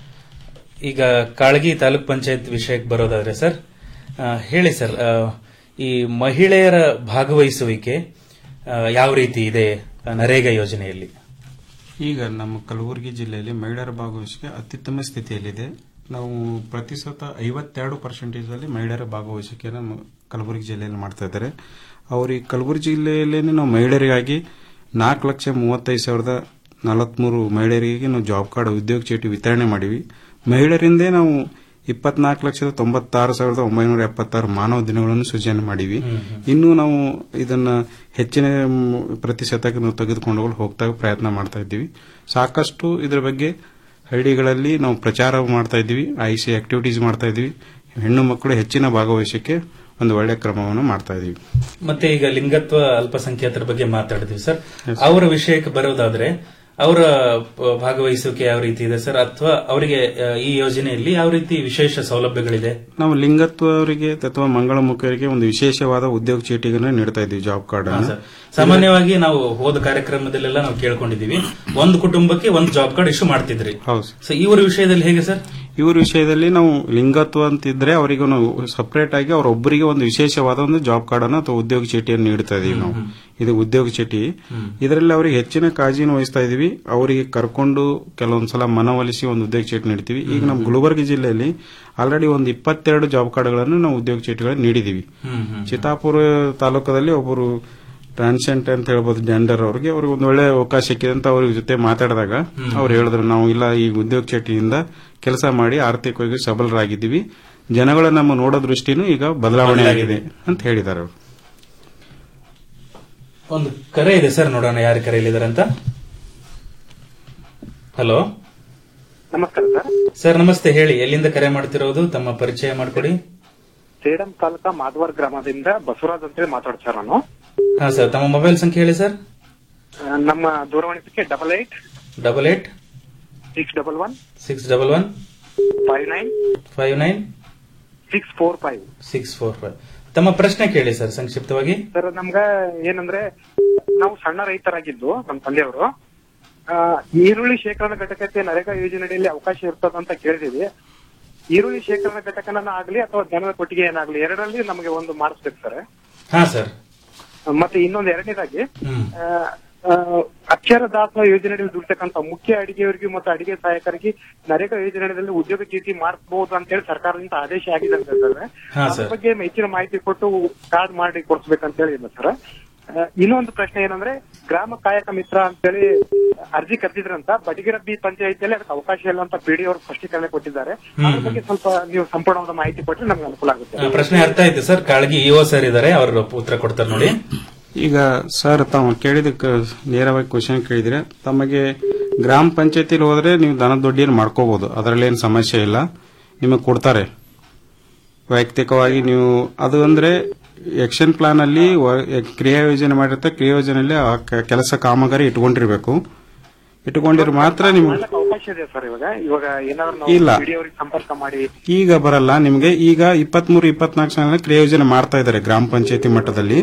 ಈಗ ಕಾಳಗಿ ತಾಲೂಕ್ ಪಂಚಾಯತ್ ವಿಷಯಕ್ಕೆ ಬರೋದಾದ್ರೆ ಸರ್ ಆ, ಹೇಳಿ ಸರ್ ಆ, ಈ ಮಹಿಳೆಯರ ಭಾಗವಹಿಸುವಿಕೆ ಆ, ಯಾವ ರೀತಿ ಇದೆ ಆ, ನರೇಗಾ ಯೋಜನೆಯಲ್ಲಿ ಈಗ ನಮ್ಮ ಕಲಬುರಗಿ ಜಿಲ್ಲೆಯಲ್ಲಿ ಮಹಿಳೆಯರ ಭಾಗವಹಿಸಿಕೆ ಅತ್ಯುತ್ತಮ ಸ್ಥಿತಿಯಲ್ಲಿದೆ ನಾವು ಪ್ರತಿಶತ ಐವತ್ತೆರಡು ಪರ್ಸೆಂಟೇಜ್ ಅಲ್ಲಿ ಮಹಿಳೆಯರ ಭಾಗವಹಿಸಿಕೆಯನ್ನು ಮ- ಕಲಬುರಗಿ ಜಿಲ್ಲೆಯಲ್ಲಿ ಮಾಡ್ತಾ ಇದ್ದಾರೆ ಅವ್ರಿಗೆ ಕಲಬುರಗಿ ಜಿಲ್ಲೆಯಲ್ಲಿ ನಾವು ಮಹಿಳೆಯರಿಗಾಗಿ ನಾಲ್ಕು ಲಕ್ಷ ಮೂವತ್ತೈದು ಸಾವಿರದ ನಲವತ್ಮೂರು ಮಹಿಳೆಯರಿಗೆ ನಾವು ಜಾಬ್ ಕಾರ್ಡ್ ಉದ್ಯೋಗ ಚೀಟಿ ವಿತರಣೆ ಮಾಡಿವಿ ಮಹಿಳೆಯರಿಂದೇ ನಾವು ಇಪ್ಪತ್ನಾಲ್ಕು ಲಕ್ಷದ ತೊಂಬತ್ತಾರು ಸಾವಿರದ ಒಂಬೈನೂರ ಎಪ್ಪತ್ತಾರು ಮಾನವ ದಿನಗಳನ್ನು ಸೃಜನೆ ಮಾಡಿವಿ ಇನ್ನು ನಾವು ಇದನ್ನ ಹೆಚ್ಚಿನ ಮ್, ಪ್ರತಿಶತಕ್ಕೆ ನಾವು ತೆಗೆದುಕೊಂಡು ಹೋಗಲು ಹೋಗ್ತಾ ಪ್ರಯತ್ನ ಮಾಡ್ತಾ ಇದ್ದೀವಿ ಸಾಕಷ್ಟು ಇದರ ಬಗ್ಗೆ ಹಳ್ಳಿಗಳಲ್ಲಿ ನಾವು ಪ್ರಚಾರ ಮಾಡ್ತಾ ಇದ್ದೀವಿ ಐ ಸಿ ಆಕ್ಟಿವಿಟೀಸ್ ಮಾಡ್ತಾ ಇದ್ದೀವಿ ಹೆಣ್ಣು ಮಕ್ಕಳು ಹೆಚ್ಚಿನ ಭಾಗವಹಿಸಕ್ಕೆ ಒಂದು ಒಳ್ಳೆಯ ಕ್ರಮವನ್ನು ಮಾಡ್ತಾ ಇದ್ದೀವಿ ಮತ್ತೆ ಈಗ ಲಿಂಗತ್ವ ಅಲ್ಪಸಂಖ್ಯಾತರ ಬಗ್ಗೆ ಮಾತಾಡಿದ್ವಿ ಸರ್ ಅವರ ವಿಷಯಕ್ಕೆ ಬರೋದಾದ್ರೆ ಅವರ ಪ- ಭಾಗವಹಿಸುವಿಕೆ ಯಾವ ರೀತಿ ಇದೆ ಸರ್ ಅಥವಾ ಅವರಿಗೆ ಆ, ಈ ಯೋಜನೆಯಲ್ಲಿ ಯಾವ ರೀತಿ ವಿಶೇಷ ಸೌಲಭ್ಯಗಳಿದೆ ನಾವು ಲಿಂಗತ್ವ ಅವರಿಗೆ ಅಥವಾ ಮಂಗಳಮುಖಿಯರಿಗೆ ಒಂದು ವಿಶೇಷವಾದ ಉದ್ಯೋಗ ಚೀಟಿಗಳನ್ನು ನೀಡ್ತಾ ಇದ್ದೀವಿ ಜಾಬ್ ಕಾರ್ಡ್ ಹಾ, ಅನ್ನು ಸರ್. ಸಾಮಾನ್ಯವಾಗಿ ನಾವು ಹೋದ ಕಾರ್ಯಕ್ರಮದಲ್ಲೆಲ್ಲ ನಾವು ಕೇಳ್ಕೊಂಡಿದೀವಿ ಒಂದು ಕುಟುಂಬಕ್ಕೆ ಒಂದು ಜಾಬ್ ಕಾರ್ಡ್ ಇಶ್ಯೂ ಮಾಡ್ತಿದ್ರಿ ಹೌದು ಸೊ ಇವರ ವಿಷಯದಲ್ಲಿ ಹೇಗೆ ಸರ್ ಇವ್ರ ವಿಷಯದಲ್ಲಿ ನಾವು ಲಿಂಗತ್ವ ಅಂತಿದ್ರೆ ಅವರಿಗೆ ನಾವು ಸಪರೇಟ್ ಆಗಿ ಅವರೊಬ್ಬರಿಗೆ ಒಂದು ವಿಶೇಷವಾದ ಒಂದು ಜಾಬ್ ಕಾರ್ಡ್ ಅನ್ನು ಅಥವಾ ಉದ್ಯೋಗ ಚೀಟಿಯನ್ನು ನೀಡ್ತಾ ಇದೀವಿ ನಾವು ಇದು ಉದ್ಯೋಗ ಚೀಟಿ ಇದರಲ್ಲಿ ಅವರಿಗೆ ಹೆಚ್ಚಿನ ಕಾಳಜಿನ ವಹಿಸ್ತಾ ಇದೀವಿ ಅವರಿಗೆ ಕರ್ಕೊಂಡು ಕೆಲವೊಂದ್ಸಲ ಮನವೊಲಿಸಿ ಒಂದು ಉದ್ಯೋಗ ಚೀಟಿ ನೀಡ್ತೀವಿ ಈಗ ನಮ್ಮ ಗುಲ್ಬರ್ಗ ಜಿಲ್ಲೆಯಲ್ಲಿ ಆಲ್ರೆಡಿ ಒಂದು ಇಪ್ಪತ್ತೆರಡು ಜಾಬ್ ಕಾರ್ಡ್ಗಳನ್ನು ನಾವು ಉದ್ಯೋಗ ಚೀಟಿಗಳನ್ನು ನೀಡಿದೀವಿ ಹ್ಮ್, ಹ್ಮ್. ಚಿತ್ತಾಪುರ ತಾಲೂಕದಲ್ಲಿ ಒಬ್ಬರು ಟ್ರಾನ್ಸೆಂಟ್ ಅಂತ ಹೇಳ್ಬೋದು ಜೆಂಡರ್ ಅವ್ರಿಗೆ ಅವ್ರಿಗೆ ಒಂದು ಒಳ್ಳೆ ಅವಕಾಶ ಸಿಕ್ಕಿದೆ ಅಂತ ಅವ್ರ ಜೊತೆ ಮಾತಾಡಿದಾಗ ಹ್ಮ್. ಅವ್ರು ಹೇಳಿದ್ರು ನಾವು ಇಲ್ಲ ಈ ಉದ್ಯೋಗ ಚೀಟಿಯಿಂದ ಕೆಲಸ ಮಾಡಿ ಆರ್ಥಿಕವಾಗಿ ಸಬಲರಾಗಿದ್ದೀವಿ ಜನಗಳ ನಮ್ಮ ನೋಡೋ ದೃಷ್ಟಿನೂ ಈಗ ಬದಲಾವಣೆ ಆಗಿದೆ ಅಂತ ಹೇಳಿದ್ದಾರೆ ಅವರು ಒಂದು ಕರೆ ಇದೆ ಸರ್ ನೋಡೋಣ ಯಾರು ಕರೆಯಲ್ಲಿದ್ದಾರೆ ಅಂತ ಹಲೋ ನಮಸ್ಕಾರ ಸರ್ ಸರ್ ನಮಸ್ತೆ ಹೇಳಿ ಎಲ್ಲಿಂದ ಕರೆ ಮಾಡ್ತಿರೋದು ತಮ್ಮ ಪರಿಚಯ ಮಾಡಿಕೊಡಿ ಸೇಡಂ ತಾಲೂಕಾ ಮಾಧವರ್ ಗ್ರಾಮದಿಂದ ಬಸವರಾಜ್ ಅಂತೇಳಿ ಮಾತಾಡ್ತಾ ಸರ್ ನಾನು ಹಾ ಸರ್ ತಮ್ಮ ಮೊಬೈಲ್ ಸಂಖ್ಯೆ ಹೇಳಿ ಸರ್ ಆ, ನಮ್ಮ ದೂರವಾಣಿ ಸಂಖ್ಯೆ double eight double eight six double one six double one five nine five nine six four five six four five ತಮ್ಮ ಪ್ರಶ್ನೆ ಕೇಳಿ ಸರ್ ಸಂಕ್ಷಿಪ್ತವಾಗಿ ಸರ್ ನಮ್ಗ ಏನಂದ್ರೆ ನಾವು ಸಣ್ಣ ರೈತರಾಗಿದ್ದು ನಮ್ಮ ತಂದೆಯವರು ಆ, ಈರುಳ್ಳಿ ಶೇಖರಣಾ ಘಟಕಕ್ಕೆ ನರೇಗಾ ಯೋಜನೆಯಲ್ಲಿ ಅವಕಾಶ ಇರ್ತದ ಅಂತ ಕೇಳಿದೀವಿ ಈರುಳ್ಳಿ ಶೇಖರಣಾ ಘಟಕನ ಆಗ್ಲಿ ಅಥವಾ ದನದ ಕೊಟ್ಟಿಗೆ ಏನಾಗ್ಲಿ ಎರಡರಲ್ಲಿ ನಮಗೆ ಒಂದು ಮಾಡಿಸ್ಬೇಕು ಸರ್ ಹಾ ಸರ್ ಮತ್ತೆ ಇನ್ನೊಂದು ಎರಡನೇದಾಗಿ ಹ್ಮ್ ಆ, ಆ, ಅಕ್ಷರ ದಾಸ ಯೋಜನೆಯಲ್ಲಿ ದುಡ್ತಕ್ಕಂತ ಮುಖ್ಯ ಅಡಿಗೆಯವರಿಗೆ ಮತ್ತು ಅಡಿಗೆ ಸಹಾಯಕರಿಗೆ ನರೇಗಾ ಯೋಜನೆಯಲ್ಲಿ ಉದ್ಯೋಗ ಚೀಟಿ ಮಾಡಿಸಬಹುದು ಅಂತ ಹೇಳಿ ಸರ್ಕಾರದಿಂದ ಆದೇಶ ಆಗಿದೆ ಅಂತ ಹೇಳಿದ್ರೆ ಹಾ, ಅದ್ರ ಸರ್. ಬಗ್ಗೆ ಹೆಚ್ಚಿನ ಮಾಹಿತಿ ಕೊಟ್ಟು ಕಾರ್ಡ್ ಮಾಡಿ ಕೊಡ್ಸ್ಬೇಕಂತ ಹೇಳಿ ಇಲ್ಲ ಸರ್ ಆ, ಇನ್ನೊಂದು ಪ್ರಶ್ನೆ ಏನಂದ್ರೆ ಗ್ರಾಮ ಕಾಯಕ ಮಿತ್ರ ಅಂತೇಳಿ ಅರ್ಜಿ ಕರೆದಿದ್ರಂತ ಬಡಿಗಿರಬ್ಬಿ ಪಂಚಾಯತಿಯಲ್ಲಿ ಅದಕ್ಕೆ ಅವಕಾಶ ಇಲ್ಲ ಅಂತ ಪಿಡಿ ಅವರು ಸ್ಪಷ್ಟೀಕರಣ ಕೊಟ್ಟಿದ್ದಾರೆ ಅದ್ರ ಬಗ್ಗೆ ಸ್ವಲ್ಪ ನೀವು ಸಂಪೂರ್ಣವಾದ ಮಾಹಿತಿ ಕೊಟ್ಟರೆ ನಮ್ಗೆ ಅನುಕೂಲ ಆಗುತ್ತೆ ಆ, ಪ್ರಶ್ನೆ ಅರ್ಥ ಆಯ್ತು ಸರ್ ಕಾಳಗಿ ಇಒ ಸರ್ ಇದಾರೆ ಅವರು ಉತ್ತರ ಕೊಡ್ತಾರೆ ನೋಡಿ ಈಗ ಸರ್ ತಾವು ಕೇಳಿದ ಕ- ನೇರವಾಗಿ ಕ್ವಶನ್ ಕೇಳಿದ್ರೆ ತಮಗೆ ಗ್ರಾಮ ಪಂಚಾಯತಿಲಿ ಹೋದ್ರೆ ನೀವು ದನ ದೊಡ್ಡಿಯನ್ನು ಮಾಡ್ಕೋಬಹುದು ಅದರಲ್ಲಿ ಏನು ಸಮಸ್ಯೆ ಇಲ್ಲ ನಿಮಗೆ ಕೊಡ್ತಾರೆ ವೈಯಕ್ತಿಕವಾಗಿ ನೀವು ಅದು ಅಂದ್ರೆ ಎಕ್ಷನ್ ಪ್ಲಾನ್ ಅಲ್ಲಿ ವ- ಕ್ರಿಯಾ ಯೋಜನೆ ಮಾಡಿರ್ತಾರೆ ಕ್ರಿಯಾ ಯೋಜನೆಯಲ್ಲಿ ಆ ಕ- ಕೆಲಸ ಕಾಮಗಾರಿ ಇಟ್ಕೊಂಡಿರ್ಬೇಕು ಇಟ್ಕೊಂಡಿರೋ ಮಾತ್ರ ನೀವು ಮಾಡ್ಲಿಕ್ಕೆ ಅವಕಾಶ ಇದೆ ಸರ್ ಇವಾಗ ಇವಾಗ ಏನಾದ್ರು ಇಲ್ಲ. ನಾವು ಪಿಡಿ ಅವರಿಗೆ ಸಂಪರ್ಕ ಮಾಡಿ ಈಗ ಬರಲ್ಲ ನಿಮಗೆ ಈಗ ಇಪ್ಪತ್ಮೂರು ಇಪ್ಪತ್ನಾಲ್ಕು ಸಾವಿರ ಕ್ರಿಯಾ ಯೋಜನೆ ಮಾಡ್ತಾ ಇದ್ದಾರೆ ಗ್ರಾಮ ಪಂಚಾಯತಿ ಮಟ್ಟದಲ್ಲಿ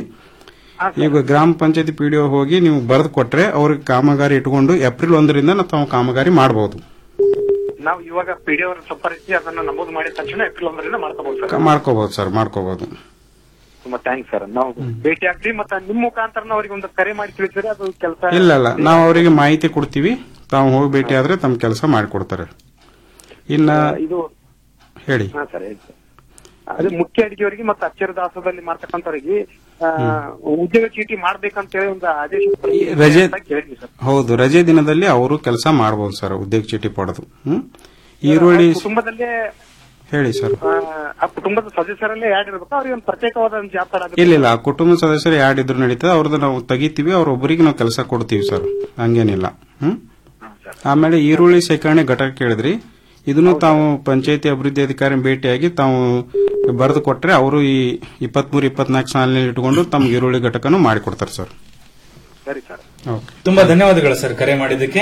ಈಗ ಗ್ರಾಮ ಪಂಚಾಯತಿ ಪಿಡಿಒ ಹೋಗಿ ನೀವು ಬರೆದು ಕೊಟ್ರೆ ಅವ್ರಿಗೆ ಕಾಮಗಾರಿ ಇಟ್ಕೊಂಡು ಏಪ್ರಿಲ್ ಒಂದರಿಂದ ನಾವು ತಾವು ಕಾಮಗಾರಿ ಮಾಡಬಹುದು ನಾವು ಇವಾಗ ಪಿಡಿ ಅವರ ಸಂಪರ್ಕಿಸಿ ಅದನ್ನ ನಮೂದು ಮಾಡಿದ ತಕ್ಷಣ ಏಪ್ರಿಲ್ ಒಂದರಿಂದ ಮಾಡ್ಕೋಬಹುದು ಸರ್ ಮಾಡ್ಕೋಬಹುದು ಸರ್ ಮಾಡ್ಕೋಬಹುದು ತುಂಬಾ ಥ್ಯಾಂಕ್ಸ್ ಸರ್ ನಾವು ಭೇಟಿ ಆಗ್ತೀವಿ ಮತ್ತೆ ನಿಮ್ ಮುಖಾಂತರ ಅವ್ರಿಗೆ ಒಂದು ಕರೆ ಮಾಡಿ ತಿಳಿಸಿದ್ರೆ ಅದು ಕೆಲಸ ಇಲ್ಲ ಇಲ್ಲ ನಾವು ಅವರಿಗೆ ಮಾಹಿತಿ ಕೊಡ್ತೀವಿ ತಾವು ಹೋಗಿ ಭೇಟಿ ಆದ್ರೆ ತಮ್ಮ ಕೆಲಸ ಮಾಡಿಕೊಡ್ತಾರೆ ಇನ್ನ ಇದು ಹೇಳಿ ಹಾ ಸರ್ ಹೇಳಿ ಸರ್. ಅದು ಮುಖ್ಯ ಅಡಿಗೆಯವರಿಗೆ ಮತ್ತೆ ಅಕ್ಷರ ದಾಸದಲ್ಲಿ ಮಾಡ್ತಕ್ಕಂಥವ್ರಿಗೆ ಆ, ಉದ್ಯೋಗ ಚೀಟಿ ಮಾಡ್ಬೇಕಂತ ಹೇಳಿ ಒಂದು ಆದೇಶ ಬಂದಿದೆ ರಜೆ ಅಂತ ಕೇಳಿದ್ವಿ ಸರ್ ಹೌದು ರಜೆ ದಿನದಲ್ಲಿ ಅವರು ಕೆಲಸ ಮಾಡಬಹುದು ಸರ್ ಉದ್ಯೋಗ ಚೀಟಿ ಪಡೆದು ಹ್ಮ್ ಈರುಳ್ಳಿ ಕುಟುಂಬದಲ್ಲೇ ಹೇಳಿ ಸರ್ ಆ, ಆ ಕುಟುಂಬದ ಸದಸ್ಯರಲ್ಲೇ ಯಾಡ್ ಇರ್ಬೇಕು ಅವ್ರಿಗೆ ಒಂದು ಪ್ರತ್ಯೇಕವಾದ ಒಂದು ಜಾಬ್ ಆಗುತ್ತೆ ಇಲ್ಲ ಇಲ್ಲ ಆ ಕುಟುಂಬ ಸದಸ್ಯರು ಯಾರು ಇದ್ರು ನಡೀತದೆ ಅವ್ರದ್ದು ನಾವು ತೆಗಿತೀವಿ ಅವ್ರೊಬ್ಬರಿಗೆ ನಾವು ಕೆಲಸ ಕೊಡ್ತೀವಿ ಸರ್ ಹಂಗೇನಿಲ್ಲ ಹ್ಮ್ ಆಮೇಲೆ ಈರುಳ್ಳಿ ಶೇಖರಣೆ ಘಟಕ ಕೇಳಿದ್ರಿ ಇದನ್ನು ತಾವು ಪಂಚಾಯತಿ ಅಭಿವೃದ್ಧಿ ಅಧಿಕಾರಿ ಭೇಟಿಯಾಗಿ ತಾವು ಬರೆದು ಕೊಟ್ರೆ ಅವರು ಈ ಇಪ್ಪತ್ಮೂರು ಇಪ್ಪತ್ನಾಲ್ಕು ಸಾಲಿನಲ್ಲಿ ಇಟ್ಕೊಂಡು ತಮ್ಗೆ ಈರುಳ್ಳಿ ಘಟಕನು ಮಾಡಿಕೊಡ್ತಾರೆ ಸರ್ ಸರಿ ಸರ್ ಓಕೆ ತುಂಬಾ ಧನ್ಯವಾದಗಳು ಸರ್ ಕರೆ ಮಾಡಿದ್ದಕ್ಕೆ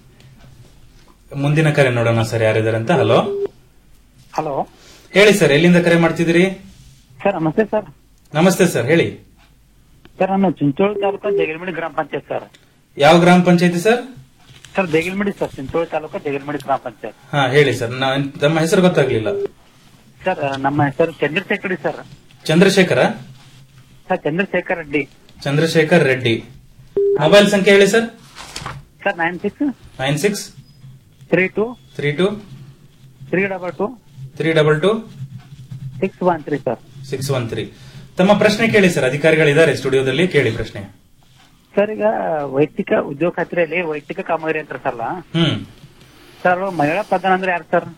ಮುಂದಿನ ಕರೆ ನೋಡೋಣ ಸರ್ ಯಾರಿದ್ದಾರೆ ಅಂತ ಹಲೋ ಹಲೋ ಹೇಳಿ ಸರ್ ಎಲ್ಲಿಂದ ಕರೆ ಮಾಡ್ತಿದ್ದೀರಿ ಸರ್ ನಮಸ್ತೆ ಸರ್ ನಮಸ್ತೆ ಸರ್ ಹೇಳಿ ಸರ್ ನಾನು ಚಿಂಚೋಳಿ ತಾಲೂಕು ದೇಗಿಲ್ಮಡಿ ಗ್ರಾಮ ಪಂಚಾಯತ್ ಸರ್ ಯಾವ ಗ್ರಾಮ panchayati sir sir Degilmadi sir Chincholi taluk Degilmadi ಗ್ರಾಮ ಪಂಚಾಯತ್ ಹಾ ಹೇಳಿ ಸರ್ ನಾ- ತಮ್ಮ ಹೆಸರು ಗೊತ್ತಾಗ್ಲಿಲ್ಲ ಸರ್ ನಮ್ಮ ಹೆಸರು Chandrashekar Reddy sir Chandrashekara sir Chandrashekar Reddy Chandrashekar Reddy mobile ಸಂಖ್ಯೆ ಹೇಳಿ sir sir nine six nine six three two three two three double two three double two six one three sir six one three ತಮ್ಮ ಪ್ರಶ್ನೆ ಕೇಳಿ ಸರ್ ಅಧಿಕಾರಿಗಳಿದ್ದಾರೆ ಸ್ಟುಡಿಯೋದಲ್ಲಿ ಕೇಳಿ ಪ್ರಶ್ನೆ ಸರ್ ಈಗ ವೈಯಕ್ತಿಕ ಉದ್ಯೋಗ ಖಾತ್ರಿಯಲ್ಲಿ ವೈಯಕ್ತಿಕ ಕಾಮಗಾರಿ ಅಂತ ಸರ್ ಹ್ಮ್ ಸರ್ ಮಹಿಳಾ ಪ್ರಧಾನ ಅಂದ್ರೆ ಯಾರು ಸರ್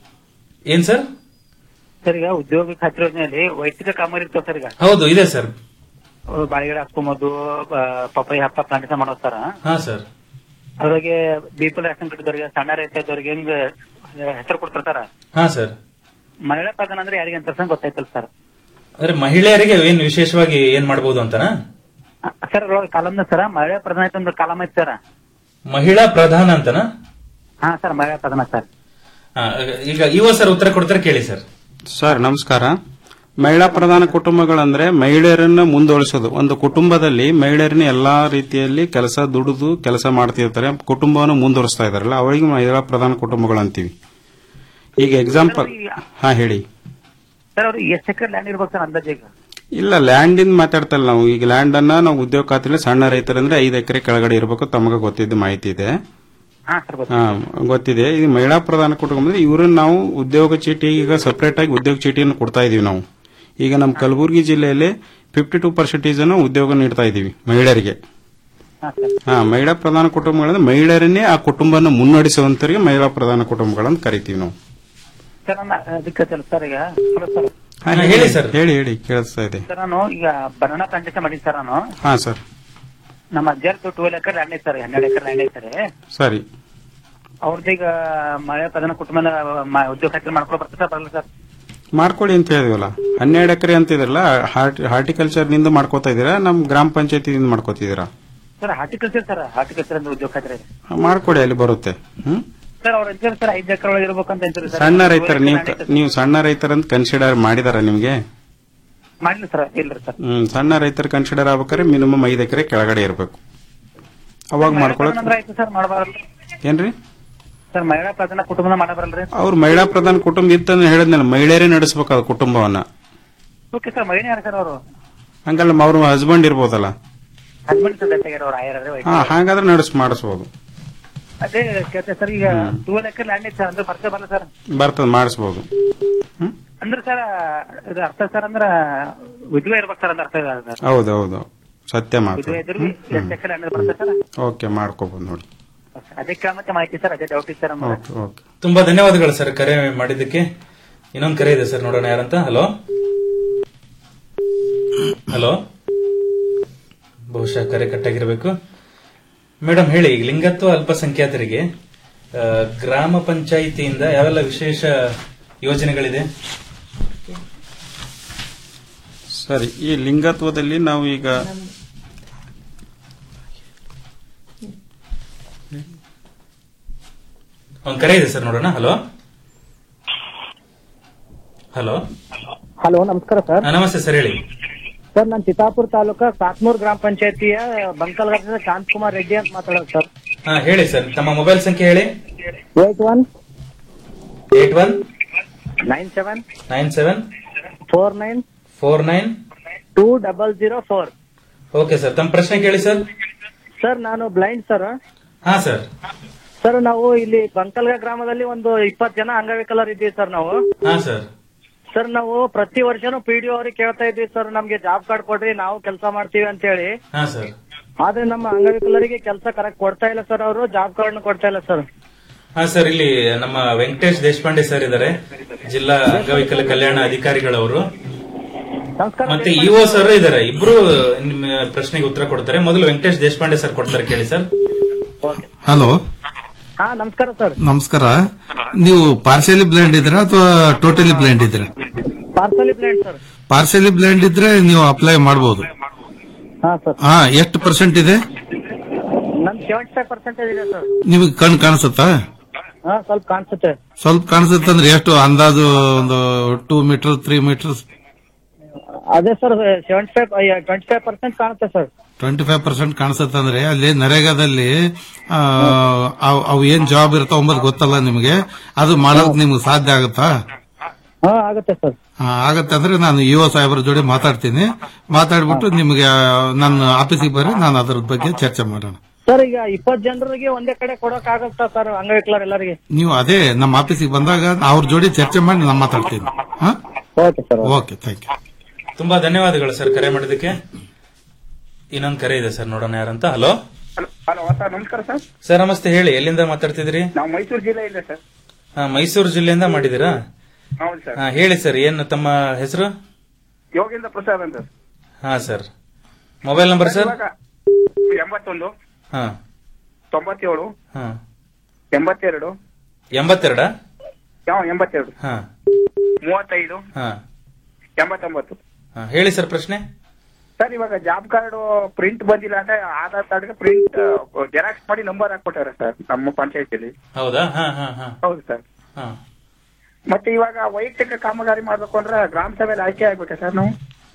ಏನ್ ಸರ್ ಸರ್ ಈಗ ಉದ್ಯೋಗ ಖಾತ್ರಿ ಯೋಜನೆಯಲ್ಲಿ ವೈಯಕ್ತಿಕ ಕಾಮಗಾರಿ ಇರ್ತಾವ ಸರ್ ಈಗ ಹೌದು ಇದೆ ಸರ್ ಅವ್ರು ಬಾಳೆಗಿಡ ಹಾಸ್ಕೊಂಬೋದು ಪಪ್ಪಾಯಿ ಹಪ್ಪ ಪ್ಲಾಂಟೇಶನ್ ಮಾಡೋದು ಸರ್ ಹಾ ಸರ್ ಅದ್ರಾಗೆ ಬಿಪಲ್ ರೇಷನ್ ಕಟ್ಟಿದವ್ರಿಗೆ ಸಣ್ಣ ರೈತ ಇದ್ದವ್ರಿಗೆ ಹೆಂಗ್ ಹೆಸರು ಕೊಡ್ತಾರ ಸರ್ ಹಾ ಸರ್ ಮಹಿಳಾ ಪ್ರಧಾನ ಅಂದ್ರೆ ಯಾರಿಗೆ ಅಂತ ಸರ್ ಗೊತ್ತಾಯ್ತಲ್ಲ ಸರ್ ಅಂದ್ರೆ ಮಹಿಳೆಯರಿಗೆ ಏನ್ ವಿಶೇಷವಾಗಿ ಏನ್ ಮಾಡಬಹುದು ಅಂತನಾ ಸರ್ ಕಾಲಮ್ನ ಸರ್ ಮಹಿಳಾ ಪ್ರಧಾನ ಐತೆ ಒಂದು ಕಾಲಮ್ ಐತೆ ಸರ್ ಮಹಿಳಾ ಪ್ರಧಾನ ಅಂತನಾ ಹಾ ಸರ್ ಮಹಿಳಾ ಪ್ರಧಾನ ಸರ್ ಹಾ, ಈಗ ಇವ ಸರ್ ಉತ್ತರ ಕೊಡ್ತಾರೆ ಕೇಳಿ ಸರ್ ಸರ್ ನಮಸ್ಕಾರ ಮಹಿಳಾ ಪ್ರಧಾನ ಕುಟುಂಬಗಳಂದ್ರೆ ಮಹಿಳೆಯರನ್ನ ಮುಂದುವರಿಸೋದು ಒಂದು ಕುಟುಂಬದಲ್ಲಿ ಮಹಿಳೆಯರನ್ನ ಎಲ್ಲಾ ರೀತಿಯಲ್ಲಿ ಕೆಲಸ ದುಡಿದು ಕೆಲಸ ಮಾಡ್ತಿರ್ತಾರೆ ಕುಟುಂಬವನ್ನು ಮುಂದುವರಿಸ್ತಾ ಇದಾರಲ್ಲ ಅವರಿಗೆ ಮಹಿಳಾ ಪ್ರಧಾನ ಕುಟುಂಬಗಳು ಅಂತೀವಿ ಈಗ ಎಕ್ಸಾಂಪಲ್ ಹಾ ಹೇಳಿ ಸರ್ ಅವ್ರಿಗೆ ಎಷ್ಟು ಎಕರೆ ಲ್ಯಾಂಡ್ ಇರ್ಬೇಕು ಸರ್ ಅಂದಾಜಿಗೆ ಇಲ್ಲ ಲ್ಯಾಂಡ್ ಇಂದ ಮಾತಾಡ್ತಲ್ಲ ನಾವು ಈಗ ಲ್ಯಾಂಡ್ ಅನ್ನ ನಾವು ಉದ್ಯೋಗ ಖಾತ್ರಿ ಸಣ್ಣ ರೈತರಂದ್ರೆ ಐದು ಎಕರೆ ಕೆಳಗಡೆ ಇರಬೇಕು ತಮಗೆ ಗೊತ್ತಿದ್ದ ಮಾಹಿತಿ ಇದೆ ಹಾ ಸರ್ ಗೊತ್ತು ಹಾ ಗೊತ್ತಿದೆ ಈ ಮಹಿಳಾ ಪ್ರಧಾನ ಕುಟುಂಬ ಅಂದ್ರೆ ಇವ್ರನ್ನ ನಾವು ಉದ್ಯೋಗ ಚೀಟಿ ಈಗ ಸಪರೇಟ್ ಆಗಿ ಉದ್ಯೋಗ ಚೀಟಿಯನ್ನು ಕೊಡ್ತಾ ಇದೀವಿ ನಾವು ಈಗ ನಮ್ಮ ಕಲಬುರಗಿ ಜಿಲ್ಲೆಯಲ್ಲಿ ಫಿಫ್ಟಿ ಟೂ ಪರ್ಸೆಂಟೇಜ್ ಅನ್ನು ಉದ್ಯೋಗ ನೀಡ್ತಾ ಇದೀವಿ ಮಹಿಳೆಯರಿಗೆ ಹಾ ಸರ್ ಹಾ ಮಹಿಳಾ ಪ್ರಧಾನ ಕುಟುಂಬಗಳಂದ್ರೆ ಮಹಿಳೆಯರನ್ನೇ ಆ ಕುಟುಂಬನ ಮುನ್ನಡೆಸುವಂತರಿಗೆ ಮಹಿಳಾ ಪ್ರಧಾನ ಕುಟುಂಬಗಳಂತ ಕರಿತೀವಿ ನಾವು ಸರ್ ನನ್ನ ಅದಕ್ಕೆ ಸರ್ ಸರ್ ಈಗ ಹಲೋ ಸರ್ ಹಾ, ಹೇಳಿ ಸರ್ ಹೇಳಿ ಹೇಳಿ ಕೇಳಿಸ್ತಾ ಇದೆ ಸರ್ ನಾನು ಈಗ ಬನಾನಾ ಪ್ಲಾಂಟೇಶನ್ ಮಾಡೀನಿ ಸರ್ ನಾನು ಹಾ ಸರ್ ನಮ್ಮ ಅಜ್ಜರ್ದು ಟ್ವೆಲ್ ಎಕರೆ ಲ್ಯಾಂಡ್ ಐತೆ ಸರ್ ಹನ್ನೆರಡು ಎಕರೆ ಲ್ಯಾಂಡ್ ಐತಾರೆ ಸರಿ ಅವ್ರದ್ದು ಈಗ ಮಹಿಳಾ ಪ್ರಧಾನ ಕುಟುಂಬದ ಮ- ಉದ್ಯೋಗ ಖಾತ್ರಿ ಮಾಡ್ಕೊಂಡು ಬರ್ತಾರೆ ಸರ್ ಬರಲ್ಲ ಸರ್ ಮಾಡ್ಕೊಡಿ ಅಂತ ಹೇಳಿದ್ವಲ್ಲ ಹನ್ನೆರಡು ಎಕರೆ ಅಂತ ಇದ್ರಲ್ಲ ಹಾರ್ಟಿಕಲ್ಚರ್ ನಿಂದ ಮಾಡ್ಕೋತಾ ಇದೀರಾ ನಮ್ ಗ್ರಾಮ ಪಂಚಾಯತಿಯಿಂದ ಮಾಡ್ಕೋತಿದ್ದೀರಾ ಸರ್ ಹಾರ್ಟಿಕಲ್ಚರ್ ಸರ್ ಹಾರ್ಟಿಕಲ್ಚರ್ ಅಂತ ಉದ್ಯೋಗ ಖಾತ್ರಿ ಮಾಡ್ಕೊಡಿ ಅಲ್ಲಿ ಬರುತ್ತೆ ಹ್ಮ್ ಸರ್ ಅವ್ರ ಅಂತಾರೆ ಸರ್ ಐದು ಎಕರೆ ಒಳಗೆ ಇರ್ಬೇಕಂತ ಅಂತಾರೆ ಸರ್ ಸಣ್ಣ ರೈತರ ನೀವು ನೀವು ಸಣ್ಣ ರೈತರಂತ ಕನ್ಸಿಡರ್ ಮಾಡಿದಾರ ನಿಮ್ಗೆ ಮಾಡಿಲ್ಲ ಸರ್ ಇಲ್ರಿ ಸರ್ ಹ್ಮ್ ಸಣ್ಣ ರೈತರ ಕನ್ಸಿಡರ್ ಆಗ್ಬೇಕಾದ್ರೆ ಮಿನಿಮಮ್ ಐದು ಎಕರೆ ಕೆಳಗಡೆ ಇರಬೇಕು ಅವಾಗ ಮಾಡ್ಕೊಳಕ್ ಅಂದ್ರೆ ಆಯ್ತು ಸರ್ ಮಾಡಬಾರಲ್ಲ ಏನ್ರಿ ಸರ್ ಮಹಿಳಾ ಪ್ರಧಾನ ಕುಟುಂಬದ ಮಾಡಬಾರಲ್ರಿ ಅವ್ರ ಮಹಿಳಾ ಪ್ರಧಾನ ಕುಟುಂಬ ಇತ್ತಂದ್ರೆ ಹೇಳಿದ್ನಲ್ಲ ಮಹಿಳೆಯರೇ ನಡೆಸಬೇಕು ಅದು ಕುಟುಂಬವನ್ನ ಓಕೆ ಸರ್ ಮಹಿಳೆ ಯಾರು ಸರ್ ಅವರು ಹಂಗಲ್ಲ ಅವ್ರ ಹಸ್ಬೆಂಡ್ ಇರ್ಬೋದಲ್ಲ ಹಸ್ಬೆಂಡ್ ಸರ್ ಡೆತ್ ಅವ್ರು ಆಯರ್ ಹಾ ಹಾಗಾದ್ರೆ ನಡೆಸ್ ಮಾಡಿಸ್ಬೋದು ಅದೇ ಕೇಳ್ತೆ ಸರ್ ಈಗ ಟೂವೆಲ್ ಎಕರೆ ಲ್ಯಾಂಡ್ ಐತೆ ಸರ್ ಅಂದ್ರೆ ಪರಿಚಯ ಬರಲ್ಲ ಸರ್ ಬರ್ತದ ಮಾಡಿಸ್ಬೋದು ಅಂದ್ರೆ ಸರ್ ಇದು ಅರ್ಥ ಸರ್ ಅಂದ್ರ ವಿಧವೆ ಇರ್ಬೇಕು ಸರ್ ಅಂತ ಅರ್ಥ ಇದೆ ಸರ್ ಹೌದು ಹೌದು ಸತ್ಯ ಮಾತು ವಿಧವೆ ಇದ್ರು ಎಷ್ಟು ಎಕರೆ ಲ್ಯಾಂಡ್ ಬರ್ತದೆ ಸರ್ ಓಕೆ ಮಾಡ್ಕೋಬಹುದು ನೋಡಿ ಅದಕ್ಕೆ ಮತ್ತೆ ಮಾಹಿತಿ ಸರ್ ಅದೇ ಡೌಟ್ ಇತ್ತು ಸರ್ ನಮ್ಗೆ. ಓಕೆ ಓಕೆ ತುಂಬಾ ಧನ್ಯವಾದಗಳು ಸರ್ ಕರೆ ಮಾಡಿದ್ದಕ್ಕೆ ಇನ್ನೊಂದು ಕರೆ ಇದೆ ಸರ್ ನೋಡೋಣ ಯಾರಂತ ಹಲೋ ಹಲೋ ಬಹುಶಃ ಕರೆ ಕಟ್ಟಾಗಿರ್ಬೇಕು ಮೇಡಮ್ ಹೇಳಿ ಈಗ ಲಿಂಗತ್ವ ಅಲ್ಪಸಂಖ್ಯಾತರಿಗೆ ಆ, ಗ್ರಾಮ ಪಂಚಾಯಿತಿಯಿಂದ ಯಾವೆಲ್ಲ ವಿಶೇಷ ಯೋಜನೆಗಳಿದೆ ಸರಿ ಈ ಲಿಂಗತ್ವದಲ್ಲಿ ನಾವು ಈಗ ಒಂದು ಕರೆ ಇದೆ ಸರ್ ನೋಡೋಣ ಹಲೋ ಹಲೋ ಹಲೋ ನಮಸ್ಕಾರ ಸರ್ ನಮಸ್ತೆ ಸರ್ ಹೇಳಿ ಸರ್ ನಾನು ಚಿತ್ತಾಪುರ ತಾಲೂಕಾ ಸಾತ್ನೂರ್ ಗ್ರಾಮ ಪಂಚಾಯತಿಯ ಬಂಕಲ್ಗಟ್ಟದ ಶಾಂತ್ ಕುಮಾರ್ ರೆಡ್ಡಿ ಅಂತ ಮಾತಾಡೋದು ಸರ್ ಹಾ ಹೇಳಿ ಸರ್ ತಮ್ಮ ಮೊಬೈಲ್ ಸಂಖ್ಯೆ ಹೇಳಿ eight one eight one nine seven nine seven four nine four nine two double zero four okay sir ತಮ್ಮ ಪ್ರಶ್ನೆ ಕೇಳಿ ಸರ್ ಸರ್ ನಾನು ಬ್ಲೈಂಡ್ ಸರ್ ಹಾ ಸರ್ ಸರ್ ನಾವು ಇಲ್ಲಿ ಬಂಕಲ್ಗ ಗ್ರಾಮದಲ್ಲಿ ಒಂದು ಇಪ್ಪತ್ತು ಜನ ಅಂಗವಿಕಲರು ಇದ್ದೀವಿ ಸರ್ ನಾವು ಹಾ ಸರ್ ಸರ್ ನಾವು ಪ್ರತಿ ವರ್ಷನೂ ಪಿ ಡಿ ಅವ್ರಿಗೆ ಕೇಳ್ತಾ ಇದ್ವಿ ಸರ್ ನಮ್ಗೆ ಜಾಬ್ ಕಾರ್ಡ್ ಕೊಡ್ರಿ ನಾವು ಕೆಲಸ ಮಾಡ್ತೀವಿ ಅಂತ ಹೇಳಿ ಹಾ ಸರ್ ಆದ್ರೆ ನಮ್ಮ ಅಂಗವಿಕಲರಿಗೆ ಕೆಲಸ ಕರೆಕ್ಟ್ ಕೊಡ್ತಾ ಇಲ್ಲ ಸರ್ ಅವರು ಜಾಬ್ ಕಾರ್ಡ್ ಕೊಡ್ತಾ ಇಲ್ಲ ಸರ್ ಹಾ ಸರ್ ಇಲ್ಲಿ ನಮ್ಮ ವೆಂಕಟೇಶ್ ದೇಶಪಾಂಡೆ ಸರ್ ಇದ್ದಾರೆ ಜಿಲ್ಲಾ ಅಂಗವಿಕಲ ಕಲ್ಯಾಣ ಅಧಿಕಾರಿಗಳವರು ಮತ್ತೆ ಇಒ ಸರ್ ಇದ್ದಾರೆ ಇಬ್ರು ನಿಮ್ಮ ಪ್ರಶ್ನೆಗೆ ಉತ್ತರ ಕೊಡ್ತಾರೆ ಮೊದಲು ವೆಂಕಟೇಶ್ ದೇಶಪಾಂಡೆ ಸರ್ ಕೊಡ್ತಾರೆ ಕೇಳಿ ಸರ್ ಹಲೋ ಹಾ ನಮಸ್ಕಾರ ಸರ್ ನಮಸ್ಕಾರ ನೀವು ಪಾರ್ಸಲಿ ಬ್ಲೈಂಡ್ ಇದ್ದೀರಾ ಅಥವಾ ಟೋಟಲಿ ಬ್ಲೈಂಡ್ ಇದ್ದೀರಾ ಪಾರ್ಸಲಿ ಪ್ಲೇಟ್ ಸರ್ ಪಾರ್ಸಲಿ ಬ್ಲೈಂಡ್ ಇದ್ರೆ ನೀವು ಅಪ್ಲೈ ಮಾಡಬಹುದು ಹಾ ಸರ್ ಹಾ ಎಷ್ಟು ಪರ್ಸೆಂಟ್ ಇದೆ ನನ್ ಸೆವೆಂಟಿ ಫೈವ್ ಪರ್ಸೆಂಟೇಜ್ ಇದೆ ಸರ್ ನಿಮಗೆ ಕಣ್ ಕಾಣಿಸುತ್ತಾ ಹಾ ಸ್ವಲ್ಪ ಕಾಣಿಸುತ್ತೆ ಸ್ವಲ್ಪ ಕಾಣಿಸುತ್ತೆ ಅಂದ್ರೆ ಎಷ್ಟು ಅಂದಾಜು ಒಂದು ಟೂ ಮೀಟರ್ ತ್ರೀ ಮೀಟರ್ ಅದೇ sir seventy five twenty five percent ಕಾಣುತ್ತೆ ಸರ್ ಟ್ವೆಂಟಿ ಫೈವ್ ಪರ್ಸೆಂಟ್ ಕಾಣಿಸುತ್ತೆ ಅಂದ್ರೆ ಅಲ್ಲಿ ನರೇಗಾದಲ್ಲಿ ಆ, ಅವ್- ಅವು ಏನ್ ಜಾಬ್ ಇರ್ತಾವ ಅಂಬುದು ಗೊತ್ತಲ್ಲ ನಿಮಗೆ ಅದು ಮಾಡೋದಕ್ಕೆ ನಿಮ್ಗೆ ಸಾಧ್ಯ ಆಗುತ್ತಾ ಹಾ ಆಗುತ್ತೆ ಸರ್ ಆ, ಆಗತ್ತೆ ಅಂದ್ರೆ ನಾನು ಯುವ ಸಾಹೇಬರ ಜೋಡಿ ಮಾತಾಡ್ತೀನಿ ಮಾತಾಡ್ಬಿಟ್ಟು ನಿಮಗೆ ನನ್ನ ಆಫೀಸಿಗೆ ಬರ್ರಿ ನಾನು ಅದರ ಬಗ್ಗೆ ಚರ್ಚೆ ಮಾಡೋಣ ಸರ್ ಈಗ ಇಪ್ಪತ್ತು ಜನರಿಗೆ ಒಂದೇ ಕಡೆ ಕೊಡಕ್ ಆಗುತ್ತಾ ಸರ್ ಅಂಗವಿಕಲರ್ ಎಲ್ಲರಿಗೆ ನೀವು ಅದೇ ನಮ್ಮ ಆಫೀಸಿಗೆ ಬಂದಾಗ ಅವ್ರ ಜೋಡಿ ಚರ್ಚೆ ಮಾಡಿ ನಾನು ಮಾತಾಡ್ತೀನಿ okay sir okay thank you ತುಂಬಾ ಧನ್ಯವಾದಗಳು ಸರ್ ಕರೆ ಮಾಡಿದ್ದಕ್ಕೆ ಇನ್ನೊಂದು ಕರೆ ಇದೆ ಸರ್ ನೋಡೋಣ ಯಾರಂತ ಹಲೋ ಹಲೋ ಸರ್ ನಮಸ್ಕಾರ ಸರ್ ಸರ್ ನಮಸ್ತೆ ಹೇಳಿ ಎಲ್ಲಿಂದ ಮಾತಾಡ್ತಿದ್ರಿ ನಾವು ಮೈಸೂರು ಜಿಲ್ಲೆಯಿಂದ ಸರ್ ಹಾ, ಮೈಸೂರು ಜಿಲ್ಲೆಯಿಂದ ಮಾಡಿದಿರಾ ಹೌದು ಸರ್ ಹಾ, ಹೇಳಿ ಸರ್ ಏನು ತಮ್ಮ ಹೆಸರು ಯೋಗೇಂದ್ರ ಪ್ರಸಾದ್ ಅಂತ ಹಾ ಸರ್ ಮೊಬೈಲ್ ನಂಬರ್ ಸರ್ ಇವಾಗ ಎಂಬತ್ತೊಂದು ಹಾ ತೊಂಬತ್ತೇಳು ಹಾ ಎಂಬತ್ತೆರಡು ಎಂಬತ್ತೆರಡ ಯಾವ ಎಂಬತ್ತೆರಡು ಹಾ ಮೂವತ್ತೈದು ಹಾ ಎಂಬತ್ತೊಂಬತ್ತು ಹಾ, ಹೇಳಿ ಸರ್ ಪ್ರಶ್ನೆ ಸರ್ ಇವಾಗ ಜಾಬ್ ಕಾರ್ಡ್ ಪ್ರಿಂಟ್ ಬಂದಿಲ್ಲ ಅಂದ್ರೆ ಆಧಾರ್ ಕಾರ್ಡ್ ಪ್ರಿಂಟ್ ಜೆರಾಕ್ಸ್ ಮಾಡಿ ನಂಬರ್ ಹಾಕ್ಕೊಟ್ಟಾರೆ ಸರ್ ನಮ್ಮ ಪಂಚಾಯತಿಲಿ ಹೌದಾ ಹಾ ಹಾ ಹಾ ಹೌದು ಸರ್ ಹಾ ಮತ್ತೆ ಇವಾಗ ವೈಯಕ್ತಿಕ ಕಾಮಗಾರಿ ಮಾಡ್ಬೇಕು ಅಂದ್ರೆ ಗ್ರಾಮ ಸಭೆಯಲ್ಲಿ ಆಯ್ಕೆ ಆಗ್ಬೇಕಾ ಸರ್ ನಾವು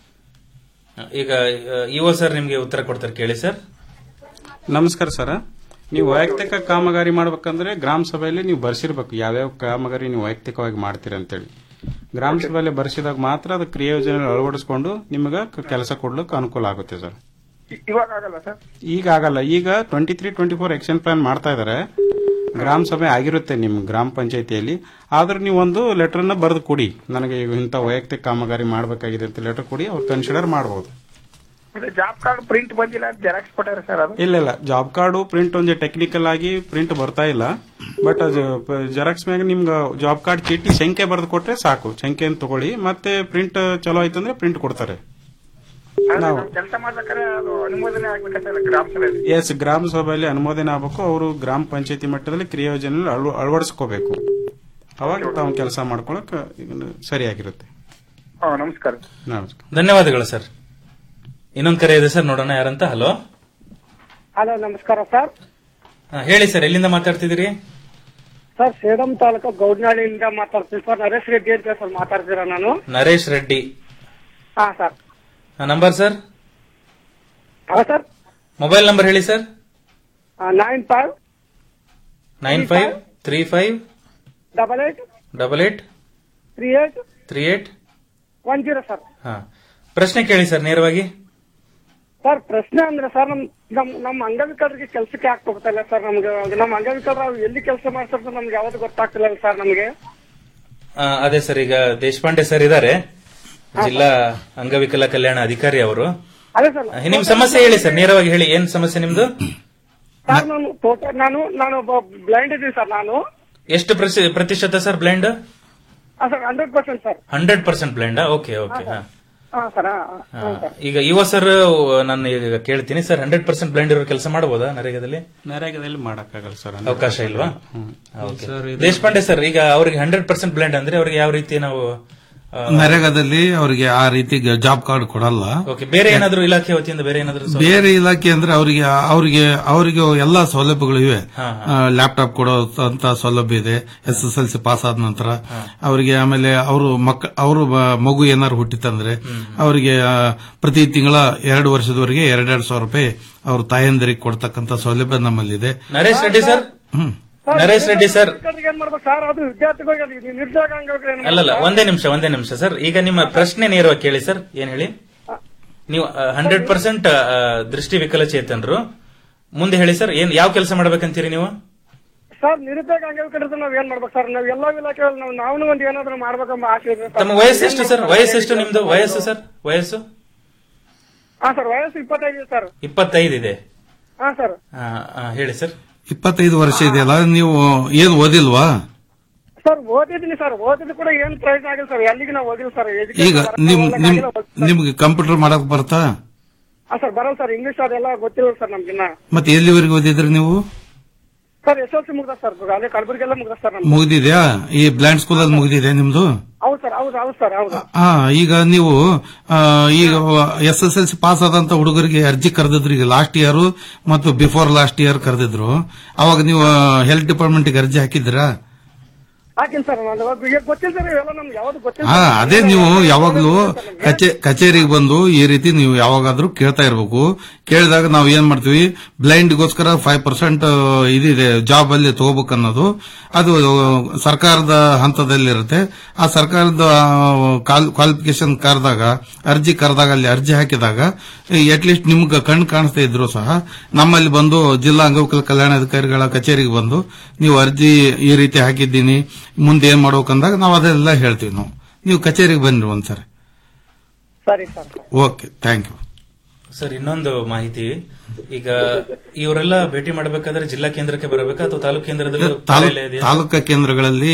ಈಗ ಇಒ ಸರ್ ನಿಮ್ಗೆ ಉತ್ತರ ಕೊಡ್ತಾರೆ ಕೇಳಿ ಸರ್ ನಮಸ್ಕಾರ ಸರ್ ನೀವು ವೈಯಕ್ತಿಕ ಕಾಮಗಾರಿ ಮಾಡ್ಬೇಕಂದ್ರೆ ಗ್ರಾಮ ಸಭೆಯಲ್ಲಿ ನೀವು ಬರ್ಸಿರ್ಬೇಕು ಯಾವ್ಯಾವ ಕಾಮಗಾರಿ ನೀವು ವೈಯಕ್ತಿಕವಾಗಿ ಮಾಡ್ತೀರಿ ಅಂತೇಳಿ ಗ್ರಾಮ ಸಭೆಯಲ್ಲಿ ಬರ್ಸಿದಾಗ ಮಾತ್ರ ಅದು ಕ್ರಿಯಾ ಯೋಜನೆ ಅಳವಡಿಸ್ಕೊಂಡು ನಿಮಗೆ ಕೆಲಸ ಕೊಡ್ಲಿಕ್ಕೆ ಅನುಕೂಲ ಆಗುತ್ತೆ ಸರ್ ಇ- ಇವಾಗ ಆಗಲ್ಲ ಸರ್ ಈಗ ಆಗಲ್ಲ ಈಗ twenty three twenty four action plan ಮಾಡ್ತಾ ಇದಾರೆ ಗ್ರಾಮ ಸಭೆ ಆಗಿರುತ್ತೆ ನಿಮ್ ಗ್ರಾಮ ಪಂಚಾಯತಿಯಲ್ಲಿ ಆದ್ರೆ ನೀವು ಒಂದು ಲೆಟರ್ನ ಬರೆದು ಕೊಡಿ ನನಗೆ ಇಂಥ ವೈಯಕ್ತಿಕ ಕಾಮಗಾರಿ ಮಾಡಬೇಕಾಗಿದೆ ಅಂತ ಲೆಟರ್ ಕೊಡಿ ಅವ್ರು ಕನ್ಸಿಡರ್ ಮಾಡಬಹುದು ಜಾಬ್ ಕಾರ್ಡ್ ಪ್ರಿಂಟ್ ಬಂದಿಲ್ಲ ಅಂತ ಜೆರಾಕ್ಸ್ ಕೊಟ್ಟಾರೆ ಸರ್ ಅದು ಇಲ್ಲ ಇಲ್ಲ ಜಾಬ್ ಕಾರ್ಡು ಪ್ರಿಂಟ್ ಒಂದು ಟೆಕ್ನಿಕಲ್ ಆಗಿ ಪ್ರಿಂಟ್ ಬರ್ತಾ ಇಲ್ಲ ಬಟ್ ಅದು ಜೆರಾಕ್ಸ್ ಮ್ಯಾಗ ನಿಮ್ಗೆ ಜಾಬ್ ಕಾರ್ಡ್ ಚೀಟಿ ಸಂಖ್ಯೆ ಬರೆದು ಕೊಟ್ರೆ ಸಾಕು ಸಂಖ್ಯೆಯನ್ನು ತಗೊಳ್ಳಿ ಮತ್ತೆ ಪ್ರಿಂಟ್ ಚಲೋ ಆಯ್ತಂದ್ರೆ ಪ್ರಿಂಟ್ ಕೊಡ್ತಾರೆ ನಾವು ಕೆಲಸ ಮಾಡ್ಬೇಕಾದ್ರೆ ಅದು ಅನುಮೋದನೆ ಆಗ್ಬೇಕಾ ಸರ್ ಗ್ರಾಮ ಸಭೆಯಲ್ಲಿ ಎಸ್ ಗ್ರಾಮ ಸಭೆಯಲ್ಲಿ ಅನುಮೋದನೆ ಆಗಬೇಕು ಅವರು ಗ್ರಾಮ ಪಂಚಾಯತಿ ಮಟ್ಟದಲ್ಲಿ ಕ್ರಿಯಾ ಯೋಜನೆ ಅಳವಡಿಸ್ಕೋಬೇಕು ಅವಾಗ ತಾವು ಕೆಲಸ ಮಾಡ್ಕೊಳಕ್ ಈಗ ಸರಿಯಾಗಿರುತ್ತೆ ಹಾ ನಮಸ್ಕಾರ ನಮಸ್ಕಾರ ಧನ್ಯವಾದಗಳು ಸರ್ ಇನ್ನೊಂದು ಕರೆ ಇದೆ ಸರ್ ನೋಡೋಣ ಯಾರಂತ ಹಲೋ ಹಲೋ ನಮಸ್ಕಾರ ಸರ್ ಹೇಳಿ ಸರ್ ಎಲ್ಲಿಂದ ಮಾತಾಡ್ತಿದ್ದೀರಿ ಸರ್ ಸೇಡಂ ತಾಲೂಕು ಗೌಡ್ನಾಳಿಯಿಂದ ಮಾತಾಡ್ತೀನಿ ಸರ್ ನರೇಶ್ ರೆಡ್ಡಿ ಅಂತ ಸರ್ ಮಾತಾಡ್ತೀರಾ ನಾನು ನರೇಶ್ ರೆಡ್ಡಿ ಹಾ ಸರ್ ನಂಬರ್ ಸರ್ ಹಾ ಸರ್ ಮೊಬೈಲ್ ನಂಬರ್ ಹೇಳಿ sir nine five nine five three five double eight double eight three eight three eight one zero sir ಹಾ ಪ್ರಶ್ನೆ ಕೇಳಿ ಸರ್ ನೇರವಾಗಿ ಸರ್ ಪ್ರಶ್ನೆ ಅಂದ್ರೆ ಸರ್ ನಮ್ ನಮ್ ನಮ್ಮ ಅಂಗವಿಕಲರಿಗೆ ಕೆಲಸಕ್ಕೆ ಹಾಕ್ಬೇಕಲ್ಲ ಸರ್ ನಮ್ಗೆ ನಮ್ಮ ಅಂಗವಿಕಲರು ಎಲ್ಲಿ ಕೆಲಸ ಮಾಡ್ತಾರೆ ನಮ್ಗೆ ಯಾವ್ದು ಗೊತ್ತಾಗ್ತಿಲ್ಲ ಸರ್ ನಮಗೆ ಆ, ಅದೇ ಸರ್ ಈಗ ದೇಶಪಾಂಡೆ ಸರ್ ಇದ್ದಾರೆ ಜಿಲ್ಲಾ ಅಂಗವಿಕಲ ಕಲ್ಯಾಣ ಅಧಿಕಾರಿ ಅವರು ಅದೇ ಸರ್ ನಿಮ್ ಸಮಸ್ಯೆ ಹೇಳಿ ಸರ್ ನೇರವಾಗಿ ಹೇಳಿ ಏನ್ ಸಮಸ್ಯೆ ನಿಮ್ದು ಸರ್ ನಾನು ಟೋಟಲ್ ನಾನು ನಾನು ಬ್ಲೈಂಡ್ ಇದ್ದೀನಿ ಸರ್ ನಾನು ಎಷ್ಟು ಪ್ರತಿ- ಪ್ರತಿಶತ sir blind sir hundred percent sir hundred percent blind okay okay ಹಾ ಹಾ ಸರ್ ಹಾ ಹಾ. ಹಾ ಸರ್ ಈಗ ಯುವ ಸರ್ ನಾನು ಈಗ ಕೇಳ್ತೀನಿ ಸರ್ ಹಂಡ್ರೆಡ್ ಪರ್ಸೆಂಟ್ ಬ್ಲೈಂಡ್ ಇರೋ ಕೆಲಸ ಮಾಡಬಹುದಾ ನರೇಗಾದಲ್ಲಿ ನರೇಗಾದಲ್ಲಿ ಮಾಡಕ್ಕಾಗಲ್ಲ ಸರ್ ಅವಕಾಶ ಇಲ್ವಾ ಹ್ಮ್. Okay. ಸರ್, ಇದು- ದೇಶಪಾಂಡೆ ಸರ್ ಈಗ ಅವ್ರಿಗೆ ಹಂಡ್ರೆಡ್ ಪರ್ಸೆಂಟ್ ಬ್ಲೈಂಡ್ ಅಂದ್ರೆ ಅವ್ರಿಗೆ ಯಾವ ರೀತಿ ನಾವು ಆ, ನರೇಗಾದಲ್ಲಿ ಅವರಿಗೆ ಆ ರೀತಿ ಜಾಬ್ ಕಾರ್ಡ್ ಕೊಡಲ್ಲ ಓಕೆ ಬೇರೆ ಏನಾದ್ರು ಇಲಾಖೆ ವತಿಯಿಂದ ಬೇರೆ ಏನಾದ್ರು ಸೌಲಭ್ಯ? ಬೇರೆ ಇಲಾಖೆ ಅಂದ್ರೆ ಅವರಿಗೆ ಅವರಿಗೆ ಅವರಿಗೆ ಎಲ್ಲಾ ಸೌಲಭ್ಯಗಳು ಇವೆ ಹಾ, ಲ್ಯಾಪ್ಟಾಪ್ ಕೊಡೋ ಅಂತ ಸೌಲಭ್ಯ ಇದೆ S S L C pass ಆದ ನಂತರ ಅವರಿಗೆ ಆಮೇಲೆ ಅವರು ಮಕ್ಕ ಅವರು ಮಗು ಏನಾರು ಹುಟ್ಟಿತಂದ್ರೆ ಅವರಿಗೆ ಆ, ಪ್ರತಿ ತಿಂಗಳ ಎರಡು ವರ್ಷದವರೆಗೆ ಎರಡೆರಡು ಸಾವಿರ ರೂಪಾಯಿ ಅವ್ರ ತಾಯಂದಿರಿಗೆ ಕೊಡ್ತಕ್ಕಂತ ಸೌಲಭ್ಯ ನಮ್ಮಲ್ಲಿದೆ ನರೇಶ್ ರೆಡ್ಡಿ ಸರ್ ಹ್ಮ್ ನರೇಶ್ ರೆಡ್ಡಿ ಸರ್ ಅಂಗವಿಕಲರಿಗೆ ಏನ್ ಮಾಡ್ಬೇಕು ಸರ್ ಅದು ವಿದ್ಯಾರ್ಥಿಗಳಿಗೆ ನಿರ್ದಾಗ ಅಂಗವಿಕಲ ಏನ್ ಅಲ್ಲಲ್ಲ ಒಂದೇ ನಿಮಿಷ ಒಂದೇ ನಿಮಿಷ ಸರ್ ಈಗ ನಿಮ್ಮ ಪ್ರಶ್ನೆ ನೇರವಾಗಿ ಕೇಳಿ ಸರ್ ಏನ್ ಹೇಳಿ ನೀವು ಹಂಡ್ರೆಡ್ ಪರ್ಸೆಂಟ್ ದೃಷ್ಟಿ ವಿಕಲಚೇತನರು ಮುಂದೆ ಹೇಳಿ ಸರ್ ಏನ್ ಯಾವ ಕೆಲಸ ಮಾಡ್ಬೇಕಂತೀರಿ ನೀವು ಸರ್ ನಿರುದ್ಯೋಗ ಅಂಗವಿಕಲರಿಗೆ ನಾವ್ ಏನ್ ಮಾಡ್ಬೇಕು ಸರ್ ನಾವ್ ಎಲ್ಲಾ ಇಲಾಖೆಯಲ್ಲಿ ನಾವು ನಾವು ಒಂದ್ ಏನಾದ್ರು ಮಾಡ್ಬೇಕೆಂಬ ಆಸೆ ಇದೆ ಸರ್. ತಮ್ಮ ವಯಸ್ಸು ಎಷ್ಟು ಸರ್ ವಯಸ್ಸು ಎಷ್ಟು ನಿಮ್ದು ವಯಸ್ಸು ಸರ್ ವಯಸ್ಸು ಹಾ ಸರ್ ವಯಸ್ಸು ಇಪ್ಪತ್ತೈದು ಇದೆ ಸರ್ ಇಪ್ಪತ್ತೈದು ಇದೆ ಹಾ ಸರ್ ಆ, ಆ, ಹೇಳಿ ಸರ್ ಇಪ್ಪತ್ತೈದು ವರ್ಷ ಇದೆಯಲ್ಲ ನೀವು ಏನು ಓದಿಲ್ವಾ ಸರ್ ಓದಿದ್ದೀನಿ ಸರ್ ಓದಿದ್ದು ಕೂಡ ಏನ್ ಪ್ರಯೋಜನ ಆಗಿಲ್ಲ ಸರ್ ಎಲ್ಲಿಗೆ ನಾವು ಓದಿಲ್ಲ ಸರ್ ಈಗ ನಿಮ್ ನಿಮ್ ನಿಮ್ಗೆ ಕಂಪ್ಯೂಟರ್ ಮಾಡಕ್ ಬರ್ತಾ ಹಾ ಸರ್ ಬರಲ್ಲ ಸರ್ ಇಂಗ್ಲಿಷ್ ಅದೆಲ್ಲ ಗೊತ್ತಿಲ್ಲ ಸರ್ ನಮ್ಗಿನ್ನ ಮತ್ತೆ ಎಲ್ಲಿವರೆಗೆ ಓದಿದ್ರಿ ನೀವು ಸರ್ ಎಸ್ ಎಲ್ ಸಿ ಮುಗ್ದ ಸರ್ ಅದೇ ಕಲಬುರಗಿಯೆಲ್ಲ ಮುಗ್ದ ಸರ್ ನಮ್ದು ಮುಗ್ದಿದ್ಯಾ ಈ ಬ್ಲೈಂಡ್ ಸ್ಕೂಲ್ ಅಲ್ಲಿ ಮುಗ್ದಿದೆ ನಿಮ್ದು ಹೌದು ಸರ್ ಹೌದು ಹೌದು ಸರ್ ಹೌದು ಹಾ ಈಗ ನೀವು ಆ, ಈಗ S S L C pass ಆದಂತ ಹುಡುಗರಿಗೆ ಅರ್ಜಿ ಕರೆದಿದ್ರು ಈಗ ಲಾಸ್ಟ್ ಇಯರ್ ಮತ್ತು ಬಿಫೋರ್ ಲಾಸ್ಟ್ ಇಯರ್ ಕರೆದಿದ್ರು ಅವಾಗ ನೀವು ಹೆಲ್ತ್ ಡಿಪಾರ್ಟ್ಮೆಂಟ್ ಗೆ ಅರ್ಜಿ ಹಾಕಿದ್ರಾ ಹಾಕಿನ್ ಸರ್ ನಾನು ಈಗ ಗೊತ್ತಿಲ್ಲ ಸರ್ ಇವೆಲ್ಲ ನಮ್ಗೆ ಯಾವ್ದು ಗೊತ್ತಿಲ್ಲ ಹಾ ಸರ್. ಅದೇ ನೀವು ಯಾವಾಗ್ಲೂ ಕಚೇ ಕಚೇರಿಗೆ ಬಂದು ಈ ರೀತಿ ನೀವು ಯಾವಾಗಾದ್ರೂ ಕೇಳ್ತಾ ಇರ್ಬೇಕು ಕೇಳಿದಾಗ ನಾವು ಏನ್ ಮಾಡ್ತೀವಿ ಬ್ಲೈಂಡ್ಗೋಸ್ಕರ ಫೈವ್ ಪರ್ಸೆಂಟ್ ಇದಿದೆ ಜಾಬ್ ಅಲ್ಲಿ ತಗೋಬೇಕು ಅನ್ನೋದು ಅದು ಸರ್ಕಾರದ ಹಂತದಲ್ಲಿರುತ್ತೆ ಆ ಸರ್ಕಾರದ ಕ್ವಾಲಿಫಿಕೇಶನ್ ಕರೆದಾಗ ಅರ್ಜಿ ಕರೆದಾಗ ಅಲ್ಲಿ ಅರ್ಜಿ ಹಾಕಿದಾಗ ಅಟ್ಲೀಸ್ಟ್ ನಿಮ್ಗೆ ಕಣ್ಣು ಕಾಣಿಸ್ತಾ ಇದ್ರು ಸಹ ನಮ್ಮಲ್ಲಿ ಬಂದು ಜಿಲ್ಲಾ ಅಂಗವಿಕಲ ಕಲ್ಯಾಣಾಧಿಕಾರಿಗಳ ಕಚೇರಿಗೆ ಬಂದು ನೀವು ಅರ್ಜಿ ಈ ರೀತಿ ಹಾಕಿದ್ದೀನಿ ಮುಂದೆ ಏನ್ ಮಾಡ್ಬೇಕಂದಾಗ ನಾವು ಅದೆಲ್ಲ ಹೇಳ್ತೀವಿ ನಾವು ನೀವು ಕಚೇರಿಗೆ ಬನ್ನಿ ಒಂದ್ಸರಿ ಸರಿ sir okay thank you sir ಇನ್ನೊಂದು ಮಾಹಿತಿ ಈಗ ಇವರೆಲ್ಲ ಭೇಟಿ ಮಾಡಬೇಕಾದ್ರೆ ಜಿಲ್ಲಾ ಕೇಂದ್ರಕ್ಕೆ ಬರಬೇಕಾ ಅಥವಾ ತಾಲೂಕು ಕೇಂದ್ರದಲ್ಲಿ ಕಾರ್ಯಾಲಯ ಇದೆಯಾ? ತಾಲೂಕಾ ಕೇಂದ್ರಗಳಲ್ಲಿ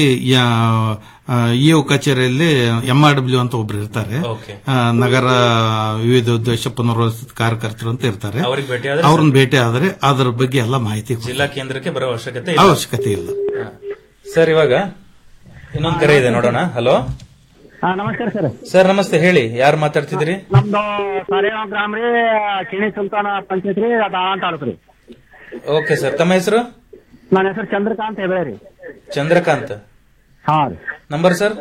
ಇಒ ಕಚೇರಿಯಲ್ಲಿ ಎಂಆರ್ ಡಬ್ಲ್ಯೂ ಅಂತ ಒಬ್ರು ಇರ್ತಾರೆ Okay. ಆ, ನಗರ ವಿವಿಧ ಉದ್ದೇಶ ಪುನರ್ವಸಿತ ಕಾರ್ಯಕರ್ತರು ಅಂತ ಇರ್ತಾರೆ ಅವ್ರಿಗೆ ಭೇಟಿ ಆದ್ರೆ ಅವ್ರನ್ನ ಭೇಟಿ ಆದ್ರೆ ಅದರ ಬಗ್ಗೆ ಎಲ್ಲ ಮಾಹಿತಿ ಕೊಡ್ತಾರೆ. ಜಿಲ್ಲಾ ಕೇಂದ್ರಕ್ಕೆ ಬರೋ ಅವಶ್ಯಕತೆ ಇಲ್ಲ. ಅವಶ್ಯಕತೆ ಇಲ್ಲ ಹಾ. ಸರ್ ಇವಾಗ ಇನ್ನೊಂದು ಕರೆ ಇದೆ ನೋಡೋಣ ಹಲೋ ಹಾ ನಮಸ್ಕಾರ ಸರ್ ಸರ್ ನಮಸ್ತೆ ಹೇಳಿ ಯಾರು ಮಾತಾಡ್ತಿದ್ದೀರಿ ನಮ್ದು ಸಾರೇಗಾಂವ್ ಗ್ರಾಮ ರೀ ಕಿಣಿ ಸುಲ್ತಾನ ಪಂಚಾಯತ್ ರೀ ದಾಳಾನ್ ತಾಲೂಕು ರೀ ಓಕೆ ಸರ್ ತಮ್ಮ ಹೆಸರು ನನ್ನ ಹೆಸರು ಚಂದ್ರಕಾಂತ್ ಹೆಗಡೆ ರೀ ಚಂದ್ರಕಾಂತ್ ಹಾ ರೀ ನಂಬರ್ ಸರ್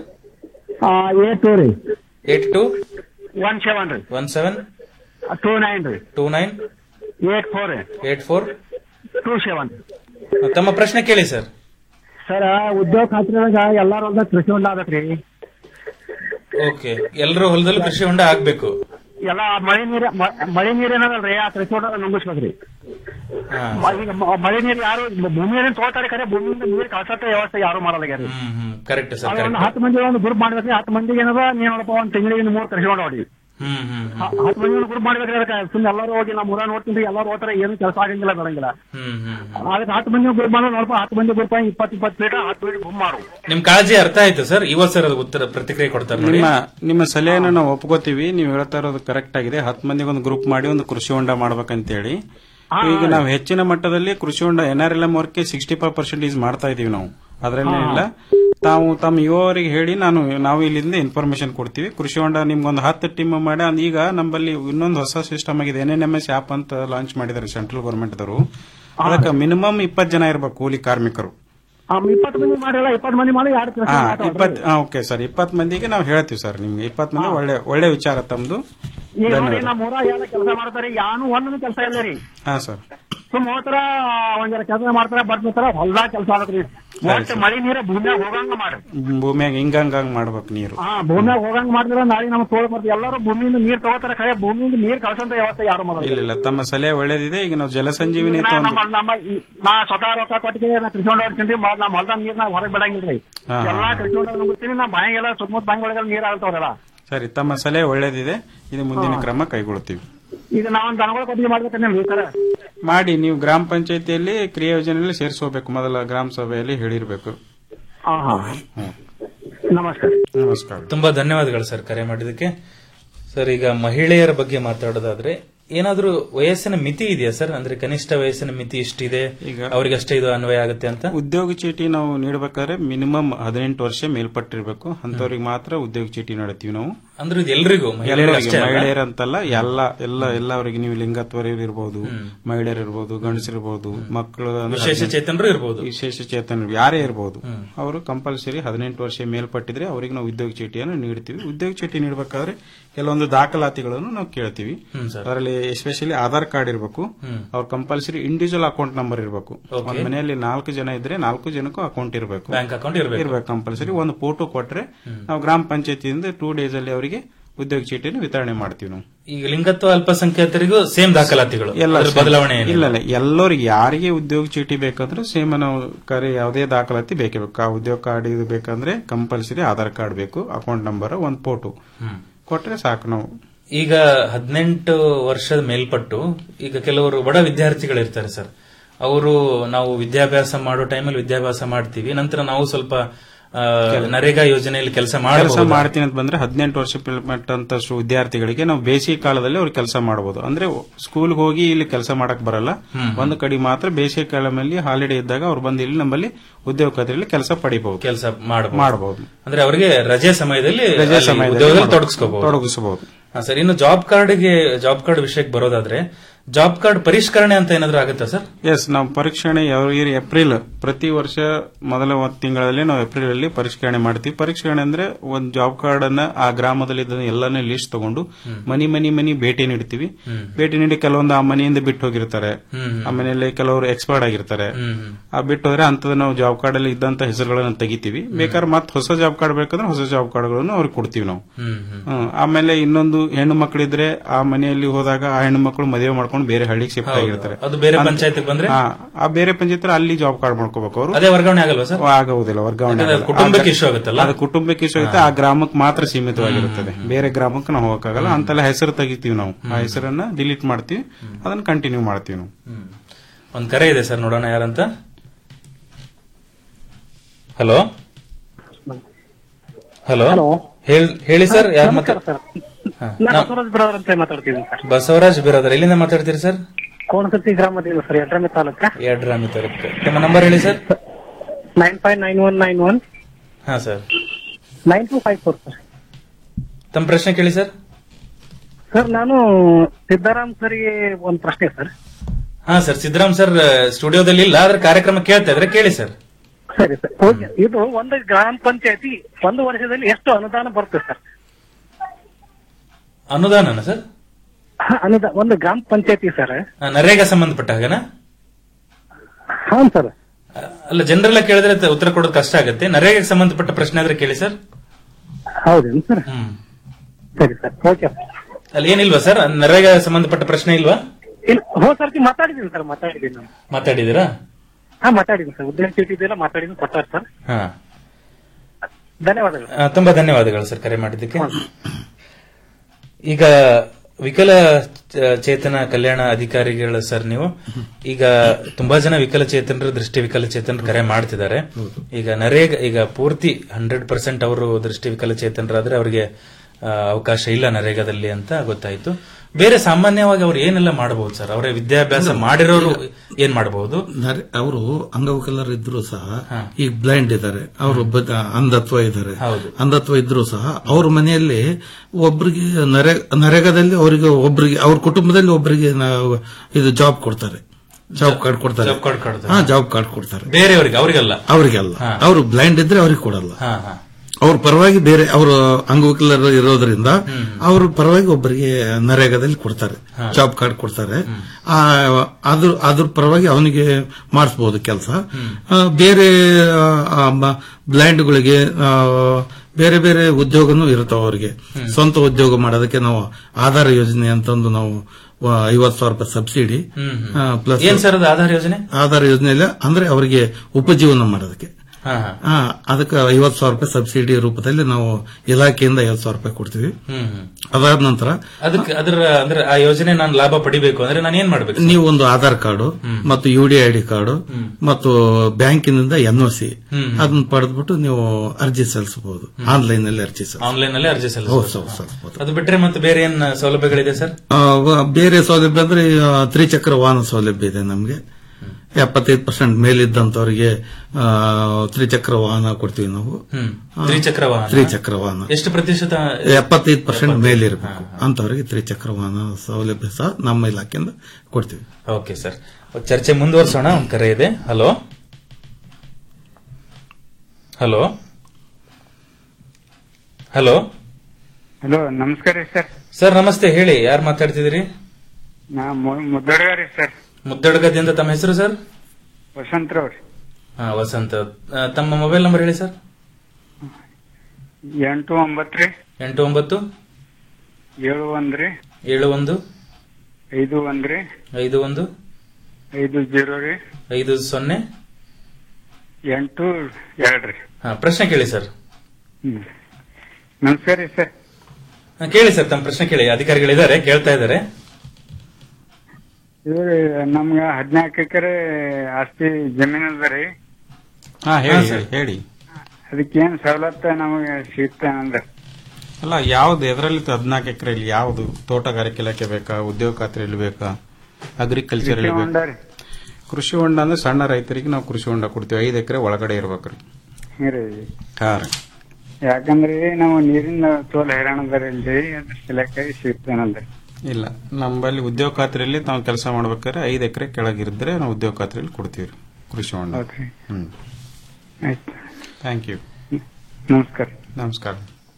ಏ ಟೂ ರೀ ಏಟ್ ಟು ಒನ್ ಸೆವೆನ್ ರೀ ಒನ್ ಸೆವೆನ್ ಟೂ ನೈನ್ ರೀ ಟೂ ನೈನ್ ಏಟ್ ಫೋರ್ ರೀ ಏಟ್ ಫೋರ್ ಟೂ ಸೆವೆನ್ ತಮ್ಮ ಪ್ರಶ್ನೆ ಕೇಳಿ ಸರ್ ಸರ್ ಉದ್ಯೋಗ ಖಾತ್ರಿಯೊಳಗ ಎಲ್ಲಾರು ಒಂದ ಕೃಷಿ ಹೊಂಡ ಆಗತ್ರಿ ಓಕೆ ಎಲ್ಲರೂ ಹೊಲದಲ್ಲೂ ಕೃಷಿ ಹೊಂಡ ಆಗ್ಬೇಕು ಎಲ್ಲ ಮಳೆ ನೀರ ಮ- ಮಳೆ ನೀರ್ ಏನದಲ್ರಿ ಆ ಕೃಷಿ ಹೊಂಡ ನುಂಗಿಸ್ಬೇಕ್ರಿ ಹಾ. ಮ- ಈಗ ಮ- ಮಳೆ ನೀರು ಯಾರು ಭೂಮಿ ನೀರಿನ ತೋತಾರೆ ಖರೆ ಭೂಮಿಯಿಂದ ನೀರು ಕಳ್ಸತ್ತ ವ್ಯವಸ್ಥೆ ಯಾರು ಮಾಡಲ್ಲ ಕರೆಕ್ಟ್ ಸರ್ ಒಂದು ಕರೆಕ್ಟ್ ಹತ್ತು ಮಂದಿ ಒಂದು ಗ್ರೂಪ್ ಮಾಡ್ಬೇಕ್ರಿ ಹತ್ತು ಮಂದಿಗೆ ಏನದ ನೀವ್ ನೋಡಪ್ಪ ಒಂದ್ ತಿಂಗಳಿಗೆ ಮೂರ್ ಕೃಷಿ ಹೊಂಡ ಹೊಡಿ ಹ್ಮ್ ಹ್ಮ್ ಹ- ಹತ್ತು ಮಂದಿ ಒಂದು ಗ್ರೂಪ್ ಮಾಡ್ಬೇಕ್ರಿ ಅದಕ್ಕೆ ಸುಮ್ಮನೆ ಎಲ್ಲರೂ ಹೋಗಿ ನಾವು ಮೂರ ನೋಡ್ತೀನಿ ಎಲ್ಲರೂ ಹೋಗ್ತಾರೆ ಏನು ಕೆಲಸ ಆಗಂಗಿಲ್ಲ ಬರಂಗಿಲ್ಲ ಹ್ಮ್ ಹ್ಮ್ ಅದಕ್ಕೆ ಹತ್ತು ಮಂದಿ ಗ್ರೂಪ್ ಮಾಡೋ ನೋಡಪ್ಪ ಹತ್ತು ಮಂದಿ ಗ್ರೂಪ್ ಇಪ್ಪತ್ತು ಇಪ್ಪತ್ತು ಫೀಟ್ ಹತ್ತು ಫೀಟ್ ಗುಮ್ ಮಾಡು ನಿಮ್ ಕಾಳಜಿ ಅರ್ಥ ಆಯ್ತು ಸರ್ ಇವ ಸರ್ ಅದು ಉತ್ತರ ಪ್ರತಿಕ್ರಿಯೆ ಕೊಡ್ತಾರೆ ನೋಡಿ ನಿಮ್ಮ ನಿಮ್ಮ ಸಲಹೆಯನ್ನು ನಾವು ಒಪ್ಕೋತೀವಿ ನೀವು ಹೇಳ್ತಾ ಇರೋದು ಕರೆಕ್ಟ್ ಆಗಿದೆ ಹತ್ತು ಮಂದಿಗೆ ಒಂದು ಗ್ರೂಪ್ ಮಾಡಿ ಒಂದು ಕೃಷಿ ಹೊಂಡ ಮಾಡ್ಬೇಕಂತೇಳಿ ಈಗ ನಾವು ಹೆಚ್ಚಿನ ಮಟ್ಟದಲ್ಲಿ ಕೃಷಿ ಹೊಂಡ N R L M work sixty five percentage ಮಾಡ್ತಾ ಇದೀವಿ ನಾವು ಅದ್ರಲ್ಲಿ ಇಲ್ಲ ತಾವು ತಮ್ಮ ಯುವವರಿಗೆ ಹೇಳಿ ನಾನು ನಾವು ಇಲ್ಲಿಂದ ಇನ್ಫಾರ್ಮೇಶನ್ ಕೊಡ್ತೀವಿ ಕೃಷಿ ಹೊಂಡ ನಿಮ್ಗೊಂದು ಹತ್ತು ಟೀಮ್ ಮಾಡಿ ಅಂದ್ ಈಗ ನಮ್ಮಲ್ಲಿ ಇನ್ನೊಂದು ಹೊಸ ಸಿಸ್ಟಮ್ ಆಗಿದೆ N N M S app ಅಂತ ಲಾಂಚ್ ಮಾಡಿದ್ದಾರೆ ಸೆಂಟ್ರಲ್ ಗೌರ್ಮೆಂಟ್ ದವರು ಅದಕ್ಕೆ ಮಿನಿಮಮ್ ಇಪ್ಪತ್ತು ಜನ ಇರಬೇಕು ಕೂಲಿ ಕಾರ್ಮಿಕರು ಇಪ್ಪತ್ತು ಮಂದಿ ಮಾಡಿಲ್ಲ ಇಪ್ಪತ್ತು ಮಂದಿ ಮಾಡಿ ಎರಡು ಕೆಲಸ ಹಾ ಇಪ್ಪತ್ ಓಕೆ ಸರ್ ಇಪ್ಪತ್ತು ಮಂದಿಗೆ ನಾವು ಹೇಳ್ತೀವಿ ಸರ್ ನಿಮ್ಗೆ ಇಪ್ಪತ್ತು ಮಂದಿ ಒಳ್ಳೆ ಒಳ್ಳೆ ವಿಚಾರ ತಮ್ದು ಈಗ ನೋಡಿ ಧನ್ಯವಾದ ನಮ್ಮ ಊರ ಎಲ್ಲ ಕೆಲಸ ಮಾಡ್ತಾರೆ ಯಾನು ಒಂದೂ ಕೆಲಸ ಇಲ್ಲ ರೀ ಹಾ ಸರ್ ಸುಮ್ ಹೋಗ್ತಾರ ಒಂದ್ ಜರ ಕೆಲಸ ಮಾಡ್ತಾರ ಬರ್ತಾರ ಹೊಲ್ದಾಗ ಕೆಲಸ ಆಗತ್ರಿ ಒಟ್ಟು ಮಳಿ ನೀರ ಭೂಮಿಯಾಗ ಹೋಗಂಗ ಮಾಡ್ರಿ ಭೂಮಿಯಾಗ ಹಿಂಗಂಗ್ ಮಾಡ್ಬೇಕು ನೀರು ಹಾ ಭೂಮಿಯಾಗ ಹೋಗಂಗ ಮಾಡಿದ್ರ ನಾಳೆ ನಮ್ಗೆ ತೋಳ ಬರ್ತೀವಿ ಎಲ್ಲರೂ ಭೂಮಿಯಿಂದ ನೀರ್ ತಗೋತಾರ ಖರೆ ಭೂಮಿಯಿಂದ ನೀರ್ ಕಳ್ಸಂತ ವ್ಯವಸ್ಥೆ ಯಾರು ಇಲ್ಲ ಮಾಡೋದು ಇಲ್ಲ ತಮ್ಮ ಸಲಹೆ ಒಳ್ಳೇದಿದೆ ಈಗ ನಾವು ಜಲಸಂಜೀವಿನಿ ನಾ- ಅಂತ ಒಂದು ನಮ್ಮ ನಮ್ಮ ಈ- ನಾ ಸ್ವತಃ ರೊಕ್ಕ ಕೊಟ್ಟಿಗೆ ನಾ ಕೃಷ್ಣ ಹೊಡ್ತೀನಿ ನಮ್ಮ ಹೊಲ್ದಾಗ ನೀರ್ ನಾ ಹೊರಗೆ ಬಿಡಂಗಿಲ್ರಿ ಹಾ, ಹಾ, ಎಲ್ಲಾ ಹಾ. ಕೃಷ್ಣ ನುಗ್ಗುತ್ತೀನಿ ನಾ ಬಾಯಿಗೆಲ್ಲ ಸುತ್ತಮುತ್ತ ಬಾಯಿ ಒಳಗೆಲ್ಲ ನೀರ್ ಆಗ್ತಾವ್ರಲ್ಲ ಸರಿ ತಮ್ಮ ಸಲಹೆ ಒಳ್ಳೇದಿದೆ ಇದು ಮುಂದಿನ ಹಾ. ಕ್ರಮ ಕೈಗೊಳ್ತೀವಿ ಈಗ ನಾವ್ ದನಗಳ ಕೊಟ್ಟಿಗೆ ಮಾಡ್ಬೇಕಂದ್ರೆ ಸರ್ ಮಾಡಿ ನೀವು ಗ್ರಾಮ ಪಂಚಾಯತಿಯಲ್ಲಿ ಕ್ರಿಯಾ ಯೋಜನೆಯಲ್ಲಿ ಸೇರಿಸೋಬೇಕು ಮೊದಲ ಗ್ರಾಮ ಸಭೆಯಲ್ಲಿ ಹೇಳಿರ್ಬೇಕು ಹಾ ಹಾ ಹ್ಮ್. ನಮಸ್ಕಾರ ನಮಸ್ಕಾರ ತುಂಬಾ ಧನ್ಯವಾದಗಳು ಸರ್ ಕರೆ ಮಾಡಿದ್ದಕ್ಕೆ ಸರ್ ಈಗ ಮಹಿಳೆಯರ ಬಗ್ಗೆ ಮಾತಾಡೋದಾದ್ರೆ ಏನಾದ್ರೂ ವಯಸ್ಸಿನ ಮಿತಿ ಇದೆಯಾ ಸರ್ ಅಂದ್ರೆ ಕನಿಷ್ಠ ವಯಸ್ಸಿನ ಮಿತಿ ಇಷ್ಟಿದೆ ಈಗ ಅವರಿಗಷ್ಟೇ ಇದು ಅನ್ವಯ ಆಗುತ್ತೆ ಅಂತ ಉದ್ಯೋಗ ಚೀಟಿ ನಾವು ನೀಡಬೇಕಾದ್ರೆ ಮಿನಿಮಮ್ ಹದಿನೆಂಟು ವರ್ಷ ಮೇಲ್ಪಟ್ಟಿರ್ಬೇಕು ಅಂತವ್ರಿಗೆ ಮಾತ್ರ ಉದ್ಯೋಗ ಚೀಟಿ ನೀಡುತ್ತೀವಿ ನಾವು ಅಂದ್ರೆ ಇದು ಎಲ್ರಿಗೂ ಮಹಿಳೆಯರಿಗೆ ಎಲ್ಲರಿಗೆ ಅಷ್ಟೇ ಅಲ್ಲ? ಮಹಿಳೆಯರಂತಲ್ಲ ಎಲ್ಲ ಎಲ್ಲ ಎಲ್ಲವರಿಗೆ ನೀವು ಲಿಂಗತ್ವರು ಇರ್ಬೋದು ಮಹಿಳೆಯರು ಇರ್ಬೋದು ಗಂಡಸರಿರ್ಬೋದು ಮಕ್ಕಳು ಅಂದ್ರೆ ವಿಶೇಷ ಹದಿನೆಂಟು- ಚೇತನರು ಇರ್ಬೋದು. ವಿಶೇಷ ಚೇತನರು ಯಾರೇ ಇರ್ಬೋದು ಅವರು ಕಂಪಲ್ಸರಿ ಹದಿನೆಂಟು ವರ್ಷ ಮೇಲ್ಪಟ್ಟಿದ್ರೆ ಅವರಿಗೆ ನಾವು ಉದ್ಯೋಗ ಚೀಟಿಯನ್ನು ನೀಡ್ತೀವಿ ಉದ್ಯೋಗ ಚೀಟಿ ನೀಡಬೇಕಾದ್ರೆ ಕೆಲವೊಂದು ದಾಖಲಾತಿಗಳನ್ನು ನಾವು ಕೇಳ್ತೀವಿ ಹ್ಮ್, ಸರ್. ಅದರಲ್ಲಿ ಎಸ್ಪೆಷಲಿ ಆಧಾರ್ ಕಾರ್ಡ್ ಇರಬೇಕು ಹ್ಮ್. ಅವ್ರ ಕಂಪಲ್ಸರಿ ಇಂಡಿವಿಜುವಲ್ ಅಕೌಂಟ್ ನಂಬರ್ ಇರಬೇಕು Okay. ಒಂದ್ ಮನೆಯಲ್ಲಿ ನಾಲ್ಕು ಜನ ಇದ್ರೆ ನಾಲ್ಕು ಜನಕ್ಕೂ ಅಕೌಂಟ್ ಇರಬೇಕು Bank account ಇರ್ಬೇಕು. ಇರ್ಬೇಕು ಕಂಪಲ್ಸರಿ ಒಂದು ಫೋಟೋ ಕೊಟ್ರೆ ನಾವು ಗ್ರಾಮ ಪಂಚಾಯತಿಯಿಂದ ಟೂ ಡೇಸ್ ಅಲ್ಲಿ ಅವರಿಗೆ ಉದ್ಯೋಗ ಚೀಟಿಯನ್ನು ವಿತರಣೆ ಮಾಡ್ತೀವಿ ನಾವು ಈಗ ಲಿಂಗತ್ವ ಅಲ್ಪಸಂಖ್ಯಾತರಿಗೂ ಸೇಮ್ ದಾಖಲಾತಿಗಳು ಎಲ್ಲ ಅದ್ರ ಬದಲಾವಣೆ ಏನಿಲ್ಲ. ಇಲ್ಲ ಇಲ್ಲ ಎಲ್ಲರಿಗೆ ಯಾರಿಗೆ ಉದ್ಯೋಗ ಚೀಟಿ ಬೇಕಂದ್ರೆ ಸೇಮ್ ನಾವು ಕರೆ ಯಾವುದೇ ದಾಖಲಾತಿ ಬೇಕೇ ಬೇಕು ಆ ಉದ್ಯೋಗ ಕಾರ್ಡ್ ಇದು ಬೇಕಂದ್ರೆ ಕಂಪಲ್ಸರಿ ಆಧಾರ್ ಕಾರ್ಡ್ ಬೇಕು ಅಕೌಂಟ್ ನಂಬರ್ ಒಂದು ಫೋಟೋ ಹ್ಮ್. ಕೊಟ್ರೆ ಸಾಕು ನಾವು ಈಗ ಹದಿನೆಂಟು ವರ್ಷದ ಮೇಲ್ಪಟ್ಟು ಈಗ ಕೆಲವರು ಬಡ ವಿದ್ಯಾರ್ಥಿಗಳಿರ್ತಾರೆ ಸರ್ ಅವರು ನಾವು ವಿದ್ಯಾಭ್ಯಾಸ ಮಾಡೋ ಟೈಮಲ್ಲಿ ವಿದ್ಯಾಭ್ಯಾಸ ಮಾಡ್ತೀವಿ ನಂತರ ನಾವು ಸ್ವಲ್ಪ ಆ, ನರೇಗಾ ಯೋಜನೆಯಲ್ಲಿ ಕೆಲಸ ಕೆಲಸ ಮಾಡಬಹುದು ಮಾಡ್ತೀನಿ ಅಂತ ಬಂದ್ರೆ ಹದಿನೆಂಟು ವರ್ಷ ಮಟ್ಟಂತಷ್ಟು ವಿದ್ಯಾರ್ಥಿಗಳಿಗೆ ನಾವು ಬೇಸಿಗೆ ಕಾಲದಲ್ಲಿ ಅವ್ರು ಕೆಲಸ ಮಾಡಬಹುದು ಅಂದ್ರೆ ಸ್ಕೂಲ್ಗೆ ಹೋಗಿ ಇಲ್ಲಿ ಕೆಲಸ ಮಾಡಕ್ ಬರಲ್ಲ ಹ್ಮ್. ಒಂದು ಕಡೆ ಮಾತ್ರ ಬೇಸಿಗೆ ಕಾಲದಲ್ಲಿ ಹಾಲಿಡೇ ಇದ್ದಾಗ ಅವ್ರು ಬಂದು ಇಲ್ಲಿ ನಮ್ಮಲ್ಲಿ ಉದ್ಯೋಗ ಖಾತ್ರಿಯಲ್ಲಿ ಕೆಲಸ ಪಡಿಬಹುದು ಕೆಲಸ ಮಾಡಬಹುದು ಮಾಡಬಹುದು ಅಂದ್ರೆ ಅವರಿಗೆ ರಜೆ ಸಮಯದಲ್ಲಿ ರಜೆ ಅಲ್ಲಿ ಸಮಯದಲ್ಲಿ ಉದ್ಯೋಗದಲ್ಲಿ ಮಾಡ್ಬೋದು. ತೊಡಗಿಸ್ಕೋಬಹುದು ತೊಡಗಿಸಬಹುದು ಹಾ ಸರ್ ಇನ್ನು ಜಾಬ್ ಕಾರ್ಡ್ಗೆ ಜಾಬ್ ಕಾರ್ಡ್ ವಿಷಯಕ್ಕೆ ಬರೋದಾದ್ರೆ ಜಾಬ್ ಕಾರ್ಡ್ ಪರಿಷ್ಕರಣೆ ಅಂತ ಏನಾದ್ರು ಆಗುತ್ತಾ ಸರ್ ಎಸ್ ನಾವು ಪರೀಕ್ಷಣೆ ಯಾವ ಇಯರ್ ಏಪ್ರಿಲ್ ಪ್ರತಿ ವರ್ಷ ಮೊದಲ ಒಂದು ತಿಂಗಳಲ್ಲಿ ನಾವು ಏಪ್ರಿಲ್ ಅಲ್ಲಿ ಪರಿಷ್ಕರಣೆ ಮಾಡ್ತೀವಿ ಪರಿಷ್ಕರಣೆ ಅಂದ್ರೆ ಒಂದು ಜಾಬ್ ಕಾರ್ಡ್ ಅನ್ನ ಆ ಗ್ರಾಮದಲ್ಲಿ ಇದ್ದ ಎಲ್ಲಾನು ಲಿಸ್ಟ್ ತಗೊಂಡು ಮನಿ ಮನಿ ಮನಿ ಭೇಟಿ ನೀಡ್ತೀವಿ ಹ್ಮ್. ಭೇಟಿ ನೀಡಿ ಕೆಲವೊಂದು ಆ ಮನೆಯಿಂದ ಬಿಟ್ಟು ಹೋಗಿರ್ತಾರೆ ಹ್ಮ್. ಆ ಮನೆಯಲ್ಲಿ ಕೆಲವರು ಎಕ್ಸ್ಪರ್ಟ್ ಆಗಿರ್ತಾರೆ ಹ್ಮ್. ಆ ಬಿಟ್ಟು ಹೋದ್ರೆ ಅಂತದ ನಾವು ಜಾಬ್ ಕಾರ್ಡ್ ಅಲ್ಲಿ ಇದ್ದಂತ ಹೆಸರುಗಳನ್ನು ತೆಗಿತೀವಿ ಬೇಕಾದ್ರೆ ಮತ್ತೆ ಹೊಸ ಜಾಬ್ ಕಾರ್ಡ್ ಬೇಕಂದ್ರೆ ಹೊಸ ಜಾಬ್ ಕಾರ್ಡ್ಗಳನ್ನು ಅವ್ರಿಗೆ ಕೊಡ್ತೀವಿ ನಾವು ಹ್ಮ್ ಹ್ಮ್ ಹ್ಮ್. ಆಮೇಲೆ ಇನ್ನೊಂದು ಹೆಣ್ಣು ಮಕ್ಕಳಿದ್ರೆ ಆ ಮನೆಯಲ್ಲಿ ಹೋದಾಗ ಆ ಹೆಣ್ಣು ಮಕ್ಕಳು ಮದುವೆ ಮಾಡ್ಕೊಂಡು ಬೇರೆ ಹಳ್ಳಿಗೆ ಶಿಫ್ಟ್ ಹೌದು. ಆಗಿರ್ತಾರೆ ಅದು ಬೇರೆ ಅಂತ- ಪಂಚಾಯತ್ಗೆ ಬಂದ್ರೆ? ಹಾ, ಆ ಬೇರೆ ಪಂಚಾಯತ್ ಅಲ್ಲಿ ಜಾಬ್ ಕಾರ್ಡ್ ಮಾಡ್ಕೋಬೇಕು ಅವರು ಅದೇ ವರ್ಗಾವಣೆ ಆಗಲ್ವಾ ಸರ್ ಆಗುವುದಿಲ್ಲ ವರ್ಗಾವಣೆ ಯಾಕಂದ್ರೆ ಆಗಲ್ಲ. ಕುಟುಂಬಕ್ಕೆ ಆ- issue ಆಗುತ್ತಲ್ಲ? ಅದು ಕುಟುಂಬಕ್ಕೆ ಇಶ್ಯೂ ಆಗುತ್ತೆ ಆ ಗ್ರಾಮಕ್ಕೆ ಮಾತ್ರ ಸೀಮಿತವಾಗಿರುತ್ತದೆ ಬೇರೆ ಗ್ರಾಮಕ್ಕೆ ನಾವು ಹೋಗಕ್ಕಾಗಲ್ಲ ಅಂತೆಲ್ಲ ಹೆಸರು ತೆಗಿತೀವಿ ನಾವು ಆ ಹೆಸರನ್ನ ಡಿಲೀಟ್ ಮಾಡ್ತೀವಿ ಅದನ್ನ ಕಂಟಿನ್ಯೂ ಮಾಡ್ತೀವಿ ನಾವು ಒಂದ್ ಕರೆ ಇದೆ ಸರ್ ನೋಡೋಣ ಯಾರಂತ ಹಲೋ ಹಲೋ ಹೇಳಿ ಸರ್ ಯಾರು ನಮಸ್ಕಾರ ಮಾತಾಡ ಸರ್ ನಾನು ಬಸವರಾಜ್ ಬ್ರದರ್ ಅಂತ ಮಾತಾಡ್ತೀನಿ ಸರ್ ಬಸವರಾಜ್ ಬಿರೋದರ್ ಎಲ್ಲಿಂದ ಮಾತಾಡ್ತೀರಿ ಸರ್ ಕೋಣಸತಿ ಗ್ರಾಮದಿಂದ ಸರ್ ಯಡ್ರಾಮಿ ತಾಲೂಕ ಯಡ್ರಾಮಿ ತಾಲೂಕು ನಿಮ್ಮ ನಂಬರ್ ಹೇಳಿ sir nine five nine one nine one ಹಾ sir nine two five four sir ತಮ್ಮ ಪ್ರಶ್ನೆ ಕೇಳಿ ಸರ್ ಸರ್ ನಾನು ಸಿದ್ದರಾಮ್ ಸರ್ಗೆ ಒಂದು ಪ್ರಶ್ನೆ ಸರ್ ಹಾ ಸರ್ ಸಿದ್ದರಾಮ್ ಸರ್ ಸ್ಟುಡಿಯೋದಲ್ಲಿ ಇಲ್ಲ ಆದ್ರೆ ಕಾರ್ಯಕ್ರಮ ಕೇಳ್ತಾ ಇದ್ರೆ ಕೇಳಿ ಸರ್ ಸರಿ ಸರ್ ಓಕೆ ಇದು ಒಂದು ಗ್ರಾಮ ಪಂಚಾಯತಿ ಒಂದು ವರ್ಷದಲ್ಲಿ ಎಷ್ಟು ಅನುದಾನ ಬರುತ್ತೆ ಸರ್ ಅನುದಾನನ ಸರ್ ಹ, ಅನುದಾನ ಒಂದು ಗ್ರಾಮ ಪಂಚಾಯತಿ ಸರ್ ಆ, ನರೇಗಾ ಸಂಬಂಧಪಟ್ಟ ಹಾಗನಾ ಹಾಂ ಸರ್ ಅಲ್ಲ ಜನರೆಲ್ಲ ಕೇಳಿದ್ರೆ ತ- ಉತ್ತರ ಕೊಡೋದು ಕಷ್ಟ ಆಗುತ್ತೆ ನರೇಗಾಗೆ ಸಂಬಂಧಪಟ್ಟ ಪ್ರಶ್ನೆ ಆದ್ರೆ ಕೇಳಿ ಸರ್ ಹೌದೇನು ಸರ್ ಸರಿ ಸರ್ ಓಕೆ ಅಲ್ಲಿ ಏನಿಲ್ವಾ ಸರ್ ನರೇಗಾ ಸಂಬಂಧಪಟ್ಟ ಪ್ರಶ್ನೆ ಇಲ್ವಾ ಇಲ್ಲ ಹೋದ ಸರ್ತಿ ಮಾತಾಡಿದ್ದೀನಿ ಸರ್ ಮಾತಾಡಿದ್ದೀನಿ ನಾನು ಮಾತಾಡಿದಿರಾ ಹಾ ಮಾತಾಡಿದ್ದೀನಿ ಸರ್ ಉದ್ಯೋಗ ಚೀಟಿ ಇದೆಲ್ಲ ಮಾತಾಡಿದ್ದೀನಿ ಕೊಟ್ಟಾರ ಸರ್ ಹಾ ಧನ್ಯವಾದಗಳು ಆ, ತುಂಬಾ ಧನ್ಯವಾದಗಳು ಸರ್ ಕರೆ ಮಾಡಿದ್ದಕ್ಕೆ ಈಗ ವಿಕಲ ಚ- ಚೇತನ ಕಲ್ಯಾಣ ಅಧಿಕಾರಿಗಳು ಸರ್ ನೀವು ಈಗ ತುಂಬಾ ಜನ ವಿಕಲಚೇತನರು ದೃಷ್ಟಿ ವಿಕಲಚೇತನರು ಕರೆ ಮಾಡ್ತಿದ್ದಾರೆ ಈಗ ನರೇಗ ಈಗ ಪೂರ್ತಿ ಹಂಡ್ರೆಡ್ ಪರ್ಸೆಂಟ್ ಅವರು ದೃಷ್ಟಿ ವಿಕಲಚೇತನರಾದ್ರೆ ಅವರಿಗೆ ಆ, ಅವಕಾಶ ಇಲ್ಲ ನರೇಗಾದಲ್ಲಿ ಅಂತ ಗೊತ್ತಾಯ್ತು ಬೇರೆ ಸಾಮಾನ್ಯವಾಗಿ ಅವ್ರು ಏನೆಲ್ಲ ಮಾಡಬಹುದು ಸರ್ ಅವರೇ ವಿದ್ಯಾಭ್ಯಾಸ ಮಾಡಿರೋರು ಏನ್ ಮಾಡಬಹುದು ಅವರು ಅಂಗವಿಕಲರು ಇದ್ರು ಸಹ ಈಗ ಬ್ಲೈಂಡ್ ಇದ್ದಾರೆ ಅವರು ಅಂಧತ್ವ ಇದ್ದಾರೆ ಅಂಧತ್ವ ಇದ್ರು ಸಹ ಅವ್ರ ಮನೆಯಲ್ಲಿ ಒಬ್ರಿಗೆ ನರೆ ನರೇಗಾದಲ್ಲಿ ಅವರಿಗೆ ಒಬ್ರಿಗೆ ಅವ್ರ ಕುಟುಂಬದಲ್ಲಿ ಒಬ್ರಿಗೆ ನಾವು ಇದು ಜಾಬ್ ಕೊಡ್ತಾರೆ ಜಾಬ್ ಕಾರ್ಡ್ ಕೊಡ್ತಾರೆ ಜಾಬ್ ಕಾರ್ಡ್ ಕೊಡ್ತಾರೆ. ಹಾ ಜಾಬ್ ಕಾರ್ಡ್ ಕೊಡ್ತಾರೆ ಬೇರೆಯವರಿಗೆ ಅವರಿಗಲ್ಲ ಅವರಿಗೆಲ್ಲ ಅವರು ಬ್ಲೈಂಡ್ ಇದ್ರೆ ಅವ್ರಿಗೆ ಕೊಡಲ್ಲ ಹಾ ಹಾ ಅವ್ರ ಪರವಾಗಿ ಬೇರೆ ಅವರು ಅಂಗವಿಕಲರು ಇರೋದ್ರಿಂದ ಅವ್ರ ಪರವಾಗಿ ಒಬ್ಬರಿಗೆ ನರೇಗಾದಲ್ಲಿ ಕೊಡ್ತಾರೆ ಜಾಬ್ ಕಾರ್ಡ್ ಕೊಡ್ತಾರೆ ಆ, ಅದ್ರ ಅದ್ರ ಪರವಾಗಿ ಅವನಿಗೆ ಮಾಡಿಸಬಹುದು ಕೆಲಸ ಬೇರೆ ಬ್ಲೈಂಡ್ಗಳಿಗೆ ಬೇರೆ ಬೇರೆ ಉದ್ಯೋಗನೂ ಇರ್ತಾವ ಅವರಿಗೆ ಸ್ವಂತ ಉದ್ಯೋಗ ಮಾಡೋದಕ್ಕೆ ನಾವು ಆಧಾರ ಯೋಜನೆ ಅಂತಂದು ನಾವು ಐವತ್ತು ಸಾವಿರ ರೂಪಾಯಿ ಸಬ್ಸಿಡಿ ಹ್ಮ್, ಹ್ಮ್. ಆ, ಪ್ಲಸ್ ಏನ್ ಸರ್ ಅದು ಆಧಾರ ಯೋಜನೆ ಆಧಾರ ಯೋಜನೆಯಲ್ಲಿ ಅಂದ್ರೆ ಅವರಿಗೆ ಉಪಜೀವನ ಮಾಡೋದಕ್ಕೆ ಹಾ ಹಾ ಆ, ಅದಕ್ಕೆ ಐವತ್ತು ಸಾವಿರ ರೂಪಾಯಿ ಸಬ್ಸಿಡಿ ರೂಪದಲ್ಲಿ ನಾವು ಇಲಾಖೆಯಿಂದ ಐವತ್ತು ಸಾವಿರ ರೂಪಾಯಿ ಕೊಡ್ತೀವಿ ಹ್ಮ್ ಹ್ಮ್. ಅದಾದ ನಂತರ ಅದಕ್ಕೆ ಅದರ ಅಂದ್ರೆ ಆ ಯೋಜನೆ ನಾನು ಲಾಭ ಪಡಿಬೇಕು ಅಂದ್ರೆ ನಾನು ಏನ್ ಮಾಡ್ಬೇಕು ನೀವು ಒಂದು ಆಧಾರ್ ಕಾರ್ಡು ಮತ್ತು U D I D card ಮತ್ತು ಬ್ಯಾಂಕಿನಿಂದ ಎನ್ ಒ ಸಿ ಹ್ಮ್. ಅದನ್ನ ಪಡೆದ್ಬಿಟ್ಟು ನೀವು ಅರ್ಜಿ ಸಲ್ಲಿಸಬಹುದು ಆನ್ಲೈನ್ ಅಲ್ಲಿ ಅರ್ಜಿ ಸಲ್ಲಿಸಬಹುದು ಆನ್ಲೈನ್ ಅಲ್ಲಿ ಅರ್ಜಿ ಹೌದು, ಹೌದು, ಸಲ್ಲಿಸಬಹುದು ಅದು ಬಿಟ್ರೆ ಮತ್ತೆ ಬೇರೆ ಏನ್ ಸೌಲಭ್ಯಗಳಿದೆ ಸರ್ ಆ, ವ- ಬೇರೆ ಸೌಲಭ್ಯ ಅಂದ್ರೆ ಆ, ತ್ರಿಚಕ್ರ ವಾಹನ ಸೌಲಭ್ಯ ಇದೆ ನಮಗೆ ಎಪ್ಪತ್ತೈದು ಪರ್ಸೆಂಟ್ ಮೇಲಿದ್ದಂತವರಿಗೆ ಆ, ತ್ರಿಚಕ್ರ ವಾಹನ ಕೊಡ್ತೀವಿ ನಾವು ಹ್ಮ್. ಆ, ತ್ರಿಚಕ್ರ ವಾಹನ? ತ್ರಿಚಕ್ರ ವಾಹನ ಎಷ್ಟು ಪ್ರತಿಶತ ಎಪ್ಪತ್ತೈದು ಪರ್ಸೆಂಟ್ ಮೇಲಿರಬೇಕು ಅಂತವರಿಗೆ ತ್ರಿಚಕ್ರ ವಾಹನ ಸೌಲಭ್ಯ ಸಹ ನಮ್ಮ ಇಲಾಖೆಯಿಂದ ಕೊಡ್ತೀವಿ ಓಕೆ ಸರ್ ಚರ್ಚೆ ಮುಂದುವರ್ಸೋಣ ಒಂದ್ ಕರೆ ಇದೆ ಹಲೋ ಹಲೋ ಹಲೋ ಹಲೋ ನಮಸ್ಕಾರ ರೀ ಸರ್ ಸರ್ ನಮಸ್ತೆ ಹೇಳಿ ಯಾರು ಮಾತಾಡ್ತಿದ್ದೀರಿ ನಾ ಮುದ್ದಡ್ಗ ರೀ ಸರ್ ಮುದ್ದಡ್ಗದಿಂದ ತಮ್ಮ ಹೆಸರು ಸರ್ ವಸಂತರಾವ್ ರೀ ಹಾ ವಸಂತ ಆ, ತಮ್ಮ ಮೊಬೈಲ್ ನಂಬರ್ ಹೇಳಿ ಸರ್ ಎಂಟು ಒಂಬತ್ತು ರೀ ಎಂಟು ಒಂಬತ್ತು ಏಳು ಒಂದ್ ರೀ ಏಳು ಒಂದು ಐದು ಒಂದ್ ರೀ ಐದು ಒಂದು ಐದು ಜೀರೋ ರೀ ಐದು ಸೊನ್ನೆ ಎಂಟು ಎರಡು ರೀ ಹಾ ಪ್ರಶ್ನೆ ಕೇಳಿ ಸರ್ ಹ್ಮ್ ನಮಸ್ಕಾರ ರೀ ಸರ್ ಹಾ, ಕೇಳಿ ಸರ್ ತಮ್ಮ ಪ್ರಶ್ನೆ ಕೇಳಿ ಅಧಿಕಾರಿಗಳಿದ್ದಾರೆ ಕೇಳ್ತಾ ಇದ್ದಾರೆ ಇವ್ರಿ ನಮ್ಗ ಹದಿನಾಲ್ಕು ಎಕರೆ ಆಸ್ತಿ ಜಮೀನ್ ಅದ ರೀ ಹಾ ಹೇಳಿ ಹೇಳಿ ಹೇಳಿ ಅದಕ್ಕೇನ್ ಸವಲತ್ತು ನಮಗೆ ಸಿಗ್ತಾನಂದ್ರೆ ಅಲ್ಲ ಯಾವ್ದು ಎದರಲ್ಲಿ ಹದಿನಾಲ್ಕು ಎಕರೆಯಲ್ಲಿ ಯಾವ್ದು ತೋಟಗಾರಿಕೆ ಇಲಾಖೆ ಬೇಕಾ ಉದ್ಯೋಗ ಖಾತ್ರಿಯಲ್ಲಿ ಬೇಕಾ ಅಗ್ರಿಕಲ್ಚರ್ ಕೃಷಿ ಹೊಂಡ ರೀ ಕೃಷಿ ಹೊಂಡ ಅಂದ್ರೆ ಸಣ್ಣ ರೈತರಿಗೆ ನಾವು ಕೃಷಿ ಹೊಂಡ ಕೊಡ್ತೀವಿ ಐದು ಎಕರೆ ಒಳಗಡೆ ಇರ್ಬೇಕ್ರಿ ಹಿಂಗ್ರಿ ಹಾ ರೀ ಯಾಕಂದ್ರೆ ನಾವು ನೀರಿನ ತೋಲ್ ಹೈರಾಣ ಅದಾರಿ ಇಲ್ರಿ ಅದ್ರ ಸಲಕ್ಕಾಗಿ ಸಿಗ್ತಾನಂದ್ರಿ ಇಲ್ಲ ನಮ್ಮಲ್ಲಿ ಉದ್ಯೋಗ ಖಾತ್ರಿಯಲ್ಲಿ ತಾವು ಕೆಲಸ ಮಾಡ್ಬೇಕಾದ್ರೆ ಐದು ಎಕರೆ ಕೆಳಗಿರಿದ್ರೆ ನಾವು ಉದ್ಯೋಗ ಖಾತ್ರಿಯಲ್ಲಿ ಕೊಡ್ತೀವಿ ರೀ ಕೃಷಿ ಹೊಂಡ ಹೌದ್ರಿ ಹ್ಮ್ ಆಯ್ತು ಥ್ಯಾಂಕ್ ಯು ನಮಸ್ಕಾರ ನಮಸ್ಕಾರ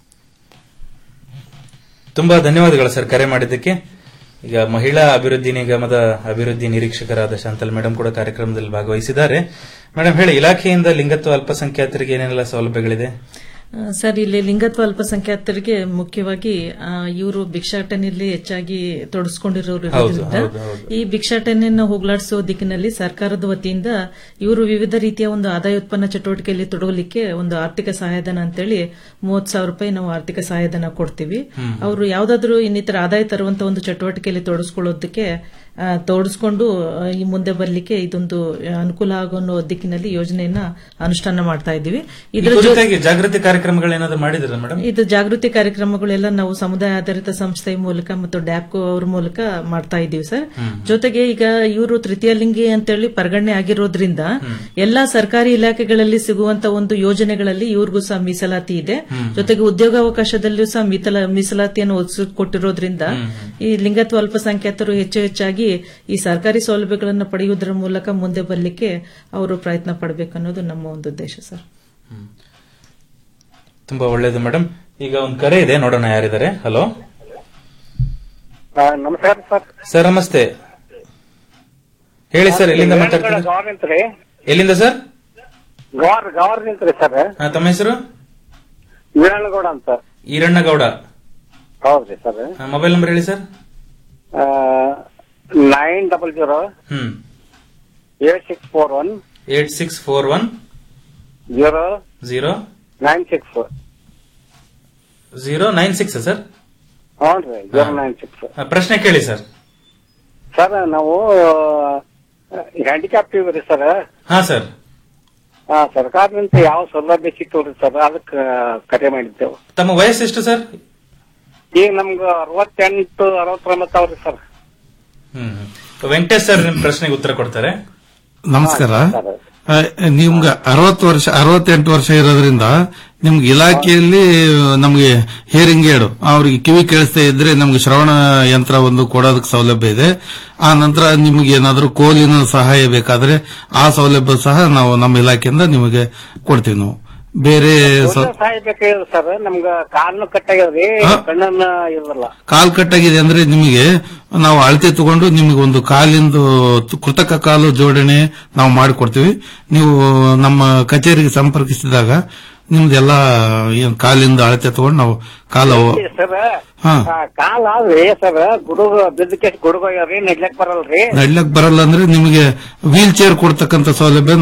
ತುಂಬಾ ಧನ್ಯವಾದಗಳು ಸರ್ ಕರೆ ಮಾಡಿದ್ದಕ್ಕೆ ಈಗ ಮಹಿಳಾ ಅಭಿವೃದ್ಧಿ ನಿಗಮದ ಅಭಿವೃದ್ಧಿ ನಿರೀಕ್ಷಕರಾದ ಶಾಂತಲ್ ಮೇಡಮ್ ಕೂಡ ಕಾರ್ಯಕ್ರಮದಲ್ಲಿ ಭಾಗವಹಿಸಿದ್ದಾರೆ ಮೇಡಮ್ ಹೇಳಿ ಇಲಾಖೆಯಿಂದ ಲಿಂಗತ್ವ ಅಲ್ಪಸಂಖ್ಯಾತರಿಗೆ ಏನೆಲ್ಲ ಸೌಲಭ್ಯಗಳಿದೆ ಆ, ಸರ್ ಇಲ್ಲಿ ಲಿಂಗತ್ವ ಅಲ್ಪಸಂಖ್ಯಾತರಿಗೆ ಮುಖ್ಯವಾಗಿ ಇವರು ಭಿಕ್ಷಾಟನೆಯಲ್ಲಿ ಹೆಚ್ಚಾಗಿ ತೊಡಸ್ಕೊಂಡಿರೋರು ಹೌದು, ಇರೋದ್ರಿಂದ ಹೌದು, ಹೌದು. ಈ ಭಿಕ್ಷಾಟನೆಯನ್ನು ಹೋಗಲಾಡಿಸುವ ದಿಕ್ಕಿನಲ್ಲಿ ಸರ್ಕಾರದ ವತಿಯಿಂದ ಇವರು ವಿವಿಧ ರೀತಿಯ ಒಂದು ಆದಾಯ ಉತ್ಪನ್ನ ಚಟುವಟಿಕೆಯಲ್ಲಿ ತೊಡಗಲಿಕ್ಕೆ ಒಂದು ಆರ್ಥಿಕ ಸಹಾಯಧನ ಅಂತೇಳಿ ಮೂವತ್ ಸಾವಿರ ರೂಪಾಯಿ ನಾವು ಆರ್ಥಿಕ ಸಹಾಯಧನ ಕೊಡ್ತೀವಿ ಹ್ಮ್. ಅವರು ಯಾವ್ದಾದ್ರು ಇನ್ನಿತರ ಆದಾಯ ತರುವಂತ ಒಂದು ಚಟುವಟಿಕೆಯಲ್ಲಿ ತೊಡಸ್ಕೊಳ್ಳೋದಕ್ಕೆ ಆ, ತೊಡಸ್ಕೊಂಡು ಆ, ಈ ಮುಂದೆ ಬರ್ಲಿಕ್ಕೆ ಇದೊಂದು ಆ, ಅನುಕೂಲ ಆಗೋ ಅನ್ನೋ ದಿಕ್ಕಿನಲ್ಲಿ ಯೋಜನೆಯನ್ನ ಅನುಷ್ಠಾನ ಮಾಡ್ತಾ ಇದ್ದೀವಿ ಈ ಇದರ ಜೊ- ಕುರಿತಾಗಿ ಜಾಗೃತಿ ಕಾರ್ಯಕ್ರಮಗಳೇನಾದ್ರು ಮಾಡಿದ್ರ ಮೇಡಮ್ ಇದು ಜಾಗೃತಿ ಕಾರ್ಯಕ್ರಮಗಳೆಲ್ಲ ನಾವು ಸಮುದಾಯ ಆಧಾರಿತ ಸಂಸ್ಥೆ ಮೂಲಕ ಮತ್ತು ಡ್ಯಾಪ್ಕೋ ಅವ್ರ ಮೂಲಕ ಮಾಡ್ತಾ ಇದ್ದೀವಿ ಸರ್ ಹ್ಮ್. ಜೊತೆಗೆ ಈಗ ಇವರು ತೃತೀಯ ಲಿಂಗಿ ಅಂತೇಳಿ ಪರಿಗಣನೆ ಆಗಿರೋದ್ರಿಂದ ಎಲ್ಲಾ ಸರ್ಕಾರಿ ಇಲಾಖೆಗಳಲ್ಲಿ ಸಿಗುವಂತ ಒಂದು ಯೋಜನೆಗಳಲ್ಲಿ ಇವ್ರಿಗೂ ಸಹ ಮೀಸಲಾತಿ ಇದೆ ಹ್ಮ್. ಜೊತೆಗೆ ಉದ್ಯೋಗಾವಕಾಶದಲ್ಲಿಯೂ ಸಹ ಮೀಸಲ ಮೀಸಲಾತಿಯನ್ನು ಒದಗಿಸಿ ಕೊಟ್ಟಿರೋದ್ರಿಂದ ಈ ಲಿಂಗತ್ವ ಅಲ್ಪಸಂಖ್ಯಾತರು ಹೆಚ್ಚು ಹೆಚ್ಚಾಗಿ ಈ ಸರ್ಕಾರಿ ಸೌಲಭ್ಯಗಳನ್ನು ಪಡೆಯುವುದರ ಮೂಲಕ ಮುಂದೆ ಬರಲಿಕ್ಕೆ ಅವರು ಪ್ರಯತ್ನ ಪಡಬೇಕು ಅನ್ನೋದು ನಮ್ಮ ಒಂದು ಉದ್ದೇಶ ಸರ್ ತುಂಬಾ ಒಳ್ಳೇದು ಮೇಡಮ್ ಈಗ ಒಂದು ಕರೆ ಇದೆ ನೋಡೋಣ ಯಾರಿದ್ದಾರೆ ಹಲೋ ನಮಸ್ಕಾರ ಸರ್ ಸರ್ ನಮಸ್ತೆ ಹೇಳಿ ಸರ್ ಎಲ್ಲಿಂದ ಮಾತಾಡ್ತೀರಿ ಗೌರ್ ನಿಂತ್ರಿ ಎಲ್ಲಿಂದ ಸರ್ ಗೌರ್ ಗೌರ್ ನಿಂತ್ರಿ ಸರ್ ಹಾ, ತಮ್ಮ ಹೆಸರು ವೀರಣ್ಣಗೌಡ ಅಂತ ಈರಣ್ಣಗೌಡ ಹೌದ್ರಿ ಸರ್ ಮೊಬೈಲ್ ನಂಬರ್ ಹೇಳಿ sir nine double zero hmm eight six four one eight six four one zero zero nine six zero nine six sir ಹ್ಞೂ ಜೀರೋ ನೈನ್ ಸಿಕ್ಸ್ ಪ್ರಶ್ನೆ ಕೇಳಿ ಸರ್ ಸರ್ ನಾವು ಹ್ಯಾಂಡಿಕ್ಯಾಪ್ ರೀ ಸರ್ ಹಾ ಸರ್ ಸರ್ಕಾರದಿಂದ ಯಾವ ಸೌಲಭ್ಯ ಸಿಗ್ತವ್ರಿ ಸರ್ ಅದಕ್ಕೆ ಕರೆ ಮಾಡಿದ್ದೆವು ತಮ್ಮ ವಯಸ್ಸೆಷ್ಟು ಸರ್ ಈಗ ನಮ್ಗ ಅರವತ್ತೆಂಟು ಅರವತ್ತೊಂಬತ್ತು ಅವ್ರಿ ಸರ್ ಹ್ಮ್ ವೆಂಕಟೇಶ್ ಸರ್ ನಿಮ್ ಪ್ರಶ್ನೆಗೆ ಉತ್ತರ ಕೊಡ್ತಾರೆ ನಮಸ್ಕಾರ ಆ, ನಿಮ್ಗೆ ಅರವತ್ತು ವರ್ಷ ಅರವತ್ತೆಂಟು ವರ್ಷ ಇರೋದ್ರಿಂದ ನಿಮ್ಗೆ ಇಲಾಖೆಯಲ್ಲಿ ನಮ್ಗೆ ಹೇರಿಂಗ್ ಏಡು ಅವ್ರಿಗೆ ಕಿವಿ ಕೇಳಿಸ್ತಾ ಇದ್ರೆ ನಮ್ಗೆ ಶ್ರವಣ ಯಂತ್ರ ಒಂದು ಕೊಡೋದಕ್ಕೆ ಸೌಲಭ್ಯ ಇದೆ ಆ ನಂತರ ನಿಮ್ಗೆ ಏನಾದ್ರೂ ಕೋಲಿನ ಸಹಾಯ ಬೇಕಾದ್ರೆ ಆ ಸೌಲಭ್ಯ ಸಹ ನಾವು ನಮ್ಮ ಇಲಾಖೆಯಿಂದ ನಿಮಗೆ ಕೊಡ್ತೀವಿ ನಾವು ಬೇರೆ ಸ- ಸಹಾಯ ಬೇಕಾಗಿದೆ ಸರ್ ನಮ್ಗ ಕಾಲ್ನು ಕಟ್ಟಾಗ್ಯದ್ರಿ ಹಾ. ಕಣ್ಣನ್ನ ಇರಲ್ಲ ಕಾಲ್ ಕಟ್ಟಾಗಿದೆ ಅಂದ್ರೆ ನಿಮಗೆ ನಾವು ಅಳತೆ ತಗೊಂಡು ನಿಮಗೆ ಒಂದು ಕಾಲಿಂದು ಕೃತಕ ಕಾಲು ಜೋಡಣೆ ನಾವು ಮಾಡಿಕೊಡ್ತೀವಿ ನೀವು ನಮ್ಮ ಕಚೇರಿಗೆ ಸಂಪರ್ಕಿಸಿದಾಗ ನಿಮ್ದೆಲ್ಲ ಏನ್ ಕಾಲಿಂದ ಅಳತೆ ತಗೊಂಡು ನಾವು ಕಾಲ ಸರ್ ಹಾ. ಕಾಲ್ ಆದ್ರಿ ಸರ್ ಗುಡುಗ ಬಿದ್ದಕ್ಕೆ ಗುಡುಗ ಆಗ್ಯಾವ್ರಿ ನಡ್ಲಕ್ ಬರಲ್ರಿ ನಡ್ಲಕ್ ಬರಲ್ಲ ಅಂದ್ರೆ ನಿಮಗೆ ವೀಲ್ ಚೇರ್ ಕೊಡ್ತಕ್ಕಂತ ಸೌಲಭ್ಯ